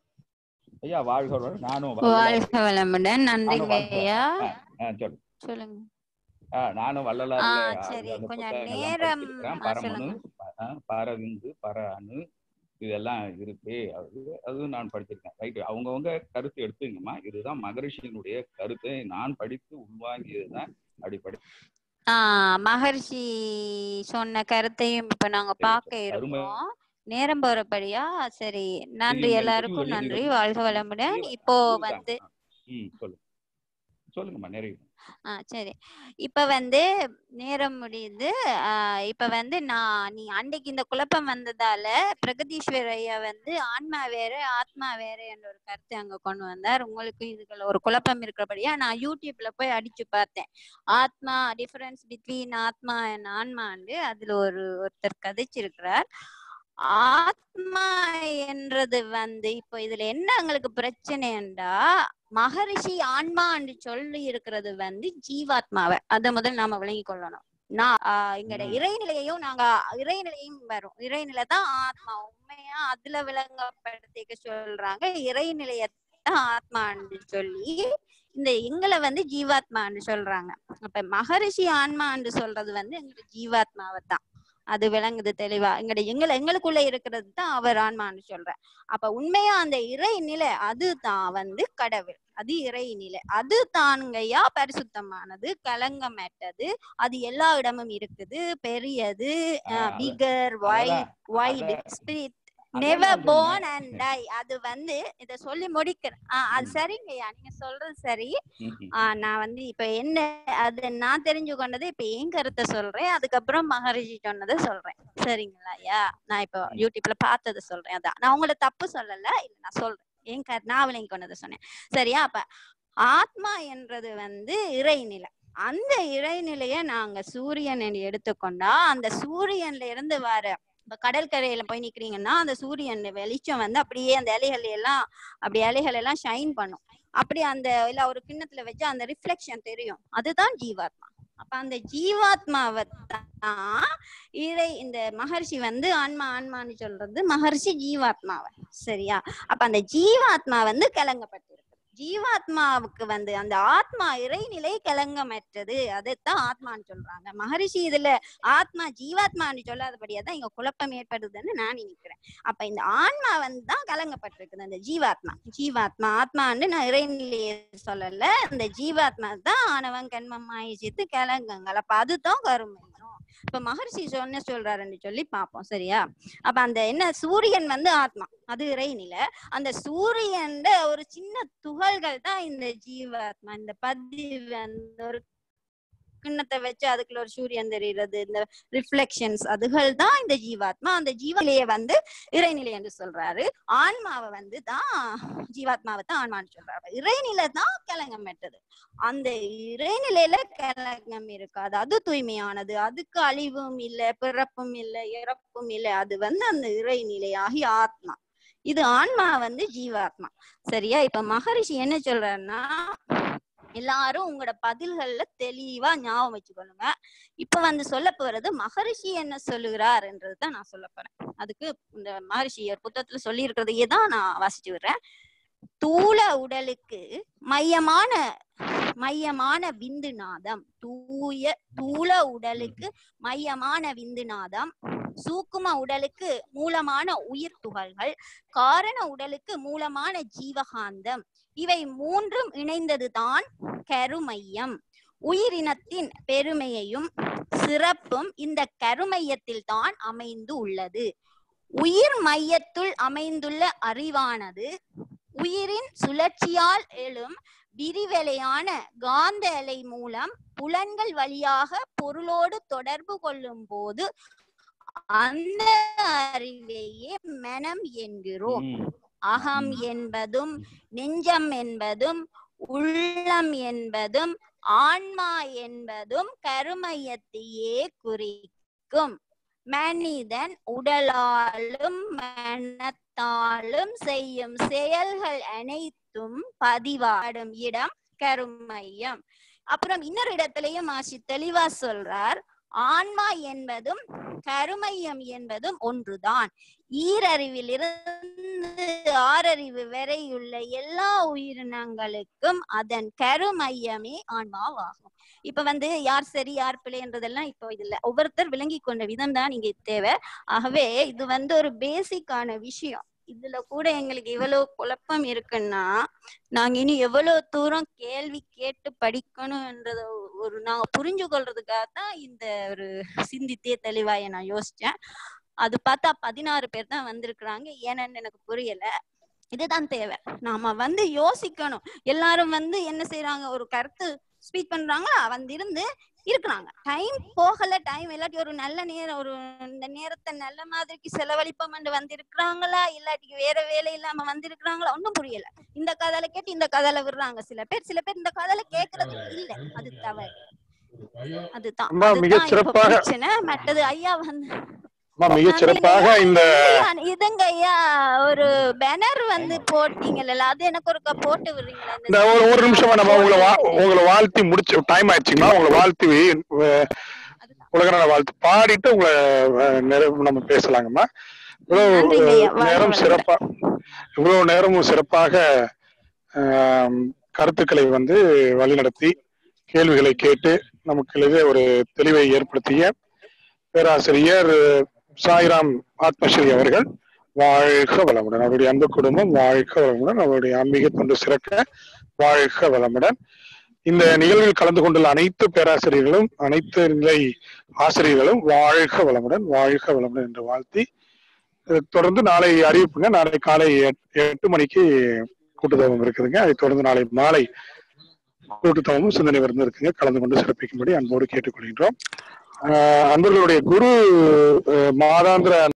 ஐயா வாழ்க வளமுடன். நானும் வாழ்க வளமுடன் நன்றிங்க ஐயா ஆ, சொல்லு சொல்லுங்க ஆ, நானும் ஆ வள்ளலார்ல சரி அந்த கொஞ்சம் புத்தகங்கள்லாம் நேரம் படிச்சிருக்கிறேன் ஆ, பரமனு சொல்லுங்க ஆ, பரவிந்து பர அணு இதெல்லாம் இருக்கு அது அதுவும் நான் படிச்சிருக்கேன் ரைட்டு அவங்கவுங்க கருத்து எடுத்துங்கம்மா இதுதான் மகரிஷியினுடைய கருத்தை நான் படித்து உள்வாங்கியதுதான் அடிப்படை ஆ மகர்ஷி சொன்ன கருத்தையும் இப்ப நாங்க பார்க்க அருமை இருக்கோம் நேரம் போறபடியா சரி நன்றி நீங்கள் எல்லாருக்கும் முடிவுகளை நன்றி நீங்கள் வாழ்க வளமுடன் முடிவு- இப்போ முடிவுதாங்க. வந்து ம் சொல்லு சொல்லுங்கம்மா நிறைவு ஆ சரி இப்ப வந்து நேரம் முடியுது ஆ, இப்ப வந்து நான் நீ அன்னைக்கு இந்த குழப்பம் வந்ததால பிரகதீஸ்வர் ஐயா வந்து ஆன்மா வேற ஆத்மா வேற என்ற ஒரு கருத்தை அங்க கொண்டு வந்தார் உங்களுக்கு இதுக்குள்ள ஒரு குழப்பம் இருக்கிறபடியா நான் யூடியூப்ல போய் அடிச்சு பார்த்தேன் ஆத்மா டிஃபரன்ஸ் பிட்வீன் ஆத்மா அண்ட் ஆன்மாண்டு அதுல ஒரு ஒருத்தர் கதைச்சிருக்கிறார் ஆத்மா என்றது வந்து இப்போ இதுல என்ன எங்களுக்கு பிரச்சனைண்டா மகரிஷி ஆன்மா என்று சொல்லி இருக்கிறது வந்து ஜீவாத்மாவை அதை முதல் நாம விளங்கி கொள்ளணும் நான் ஆஹ் எங்கட இறைநிலையையும் நாங்க இறைநிலையும் வரும் இறைநிலை தான் ஆத்மா உண்மையா அதுல விளங்கப்படுத்திக்க சொல்றாங்க இறைநிலையத்தான் ஆத்மான்னு சொல்லி இந்த எங்களை வந்து ஜீவாத்மான்னு சொல்றாங்க அப்ப மகரிஷி ஆன்மான்னு சொல்றது வந்து எங்களுக்கு ஜீவாத்மாவை தான் அது விளங்குது தெளிவா எங்கட எங்களை எங்களுக்குள்ள இருக்கிறது தான் அவர் ஆன்மான்னு சொல்றேன் அப்ப உண்மையா அந்த இறை நிலை அதுதான் வந்து கடவுள் அது இறை நிலை அது தானுங்கய்யா பரிசுத்தமானது கலங்கமற்றது அது எல்லா இடமும் இருக்குது பெரியது bigger wide wide spirit never born and die அது வந்து இத சொல்லி முடிக்கிறேன் ஆஹ் அது சரிங்கய்யா நீங்க சொல்றது சரி ஆஹ் நான் வந்து இப்ப என்ன அது நான் தெரிஞ்சு கொண்டது இப்ப என் கருத்தை சொல்றேன் அதுக்கப்புறம் மகரிஷி சொன்னதை சொல்றேன் சரிங்களா ஐயா நான் இப்போ யூடியூப்ல பார்த்ததை சொல்றேன் அதான் நான் உங்களை தப்பு சொல்லல இல்ல நான் சொல்றேன் என் கரு நான் விளங்கி கொண்டதை சொன்னேன் சரியா அப்ப ஆத்மா என்றது வந்து இறைநிலை அந்த இறைநிலைய நாங்க சூரியன் என்று எடுத்துக்கொண்டா அந்த சூரியன்ல இருந்து வர இப்ப கடற்கரையில போய் நிக்கிறீங்கன்னா அந்த சூரியன் வெளிச்சம் வந்து அப்படியே அந்த இலைகள் எல்லாம் அப்படி இலைகள் எல்லாம் ஷைன் பண்ணும் அப்படி அந்த இல்ல ஒரு கிண்ணத்துல வச்சு அந்த ரிஃப்ளெக்ஷன் தெரியும் அதுதான் ஜீவாத்மா அப்ப அந்த ஜீவாத்மாவை தான் இறை இந்த மகர்ஷி வந்து ஆன்மா ஆன்மான்னு சொல்றது மகர்ஷி ஜீவாத்மாவை சரியா அப்ப அந்த ஜீவாத்மா வந்து கலங்கப்பட்டிருக்கு ஜீவாத்மாவுக்கு வந்து அந்த ஆத்மா இறைநிலை கலங்கமற்றது அதைத்தான் ஆத்மான்னு சொல்றாங்க மகரிஷி இதுல ஆத்மா ஜீவாத்மான்னு சொல்லாதபடியா தான் இங்க குழப்பம் ஏற்படுதுன்னு நான் நினைக்கிறேன் அப்ப இந்த ஆன்மா வந்து தான் கலங்கப்பட்டிருக்குது அந்த ஜீவாத்மா ஜீவாத்மா ஆத்மான்னு நான் இறைநிலையை சொல்லல இந்த ஜீவாத்மா தான் ஆனவன் கண்மம் ஆயிச்சித்து கலங்கங்கள் அப்ப அதுதான் கருமையும் இப்ப மகர்ஷி சொன்ன சொல்றாருன்னு சொல்லி பார்ப்போம் சரியா அப்ப அந்த என்ன சூரியன் வந்து ஆத்மா அது இறைநிலை அந்த சூரியன் ஒரு சின்ன துகள்கள் தான் இந்த ஜீவாத்மா இந்த பதிவு அந்த ஒரு கிண்ணத்தை வச்சு அதுக்குள்ள ஒரு சூரியன் தெரிகிறது இந்த ரிஃப்ளெக்ஷன்ஸ் அதுகள் தான் இந்த ஜீவாத்மா அந்த ஜீவநிலையை வந்து இறைநிலை என்று சொல்றாரு ஆன்மாவை வந்து தான் ஜீவாத்மாவை தான் ஆன்மான்னு சொல்றாரு இறைநிலை தான் கலங்கமற்றது அந்த இறைநிலையில கலங்கம் இருக்காது அது தூய்மையானது அதுக்கு அழிவும் இல்லை பிறப்பும் இல்லை இறப்பும் இல்லை அது வந்து அந்த இறைநிலையாகி ஆத்மா இது ஆன்மா வந்து ஜீவாத்மா சரியா இப்ப மகரிஷி என்ன சொல்றாருன்னா எல்லாரும் உங்களோட பதில்கள்ல தெளிவா ஞாபகம் வச்சுக்கொள்ளுங்க இப்ப வந்து சொல்ல போறது மகரிஷி என்ன சொல்லுகிறார் என்றதுதான் நான் சொல்ல போறேன் அதுக்கு இந்த மகரிஷி ஒரு புத்தகத்துல சொல்லி இருக்கிறதையே தான் நான் வாசிச்சு விடுறேன் தூள உடலுக்கு மையமான மையமான விந்து நாதம் தூய தூள உடலுக்கு மையமான விந்து நாதம் சூக்கும உடலுக்கு மூலமான உயிர் துகள்கள் காரண உடலுக்கு மூலமான ஜீவகாந்தம் இவை மூன்றும் இணைந்ததுதான் கருமையம் உயிரினத்தின் பெருமையையும் சிறப்பும் இந்த கருமையத்தில் தான் அமைந்து உள்ளது உயிர் மையத்துள் அமைந்துள்ள அறிவானது உயிரின் சுழற்சியால் எழும் விரிவலையான காந்த அலை மூலம் புலன்கள் வழியாக பொருளோடு தொடர்பு கொள்ளும் போது அந்த அறிவையே மனம் என்கிறோம் அகம் என்பதும் நெஞ்சம் என்பதும் உள்ளம் என்பதும் ஆன்மா என்பதும் கருமையத்தையே குறிக்கும் மனிதன் உடலாலும் மனத்தாலும் செய்யும் செயல்கள் அனைத்தும் பதிவாடும் இடம் கருமையம் அப்புறம் இன்னொரு இடத்துலயும் ஆசி தெளிவா சொல்றார் ஆன்மா என்பதும் கருமையம் என்பதும் ஒன்றுதான் ஈரறிவிலிருந்து ஆறறிவு வரையுள்ள எல்லா உயிரினங்களுக்கும் அதன் கருமையமே ஆன்மாவாகும் இப்ப வந்து யார் சரி யார் பிழைன்றதெல்லாம் இப்போ இது இல்ல ஒவ்வொருத்தர் விளங்கி கொண்ட விதம் தான் இங்க தேவை ஆகவே இது வந்து ஒரு பேசிக்கான விஷயம் இதுல கூட எங்களுக்கு இவ்வளவு குழப்பம் இருக்குன்னா நாங்க இனி எவ்வளவு தூரம் கேள்வி கேட்டு படிக்கணும்ன்றத ஒரு நாங்க புரிஞ்சு கொள்றதுக்காக தான் இந்த ஒரு சிந்தித்தே தெளிவாய நான் யோசிச்சேன் அது பார்த்தா பதினாறு பேர் தான் வந்திருக்கிறாங்க ஏன்னு எனக்கு புரியல இதுதான் தேவை நாம வந்து யோசிக்கணும் எல்லாரும் வந்து என்ன செய்யறாங்க ஒரு கருத்து ஸ்பீச் பண்றாங்களா வந்து இருந்து இருக்கிறாங்க டைம் போகல டைம் இல்லாட்டி ஒரு நல்ல நேரம் ஒரு இந்த நேரத்தை நல்ல மாதிரிக்கு செலவழிப்போம் வந்து இருக்கிறாங்களா இல்லாட்டி வேற வேலை இல்லாம வந்திருக்கிறாங்களா ஒன்றும் புரியல இந்த கதையில கேட்டு இந்த கதையில விடுறாங்க சில பேர் சில பேர் இந்த கதையில கேக்குறது இல்ல அது தவறு அதுதான் அம்மா, மிகச் அதுதான் இப்ப சிறப்பாக- பிரச்சனை மற்றது ஐயா வந்து அம்மா மிகச் சிறப்பாக இந்த இல்லையா, இதுங்க ஐயா ஒரு பேனர் வந்து போட்டீங்கல்ல அது எனக்கு ஒரு போட்டு விடுறீங்களா இந்த இந்த ஒரு ஒரு நிமிஷமா நம்ம உங்களை வா- உங்களை வாழ்த்தி முடிச்சு டைம் ஆயிடுச்சுங்களா உங்களை வாழ்த்தி அஹ், உலக நல வாழ்த்து பாடிட்டு உங்களை அஹ், நிறைவு நம்ம பேசலாங்கம்மா இவ்வளவு நன்றிங்க ஐயா. வாழ்க நேரம் வளமுடன். சிறப்பா இவ்வளவு நேரமும் சிறப்பாக ஆம், கருத்துக்களை வந்து வழிநடத்தி கேள்விகளை கேட்டு நமக்கு இடையே ஒரு தெளிவை ஏற்படுத்திய பேராசிரியர் சாய்ராம் ஆத்மஸ்ரீ அவர்கள் வாழ்க வளமுடன் அவருடைய அன்பு குடும்பம் வாழ்க வளமுடன் அவருடைய ஆன்மீக தொண்டு சிறக்க வாழ்க வளமுடன் இந்த நிகழ்வில் கலந்து கொண்டுள்ள அனைத்து பேராசிரியர்களும் அனைத்து நிலை ஆசிரியர்களும் வாழ்க வளமுடன் வாழ்க வளமுடன் என்று வாழ்த்தி அஹ், தொடர்ந்து நாளை அறிவிப்புங்க நாளை காலை எட்- எட்டு மணிக்கு கூட்டுத்தவம் இருக்குதுங்க அதை தொடர்ந்து நாளை மாலை கூட்டுத்தவமும் சிந்தனை விருந்து இருக்குங்க கலந்து கொண்டு சிறப்பிக்கும்படி அன்போடு கேட்டுக்கொள்கின்றோம் ஆஹ் அன்பர்களுடைய குரு அஹ், மாதாந்திர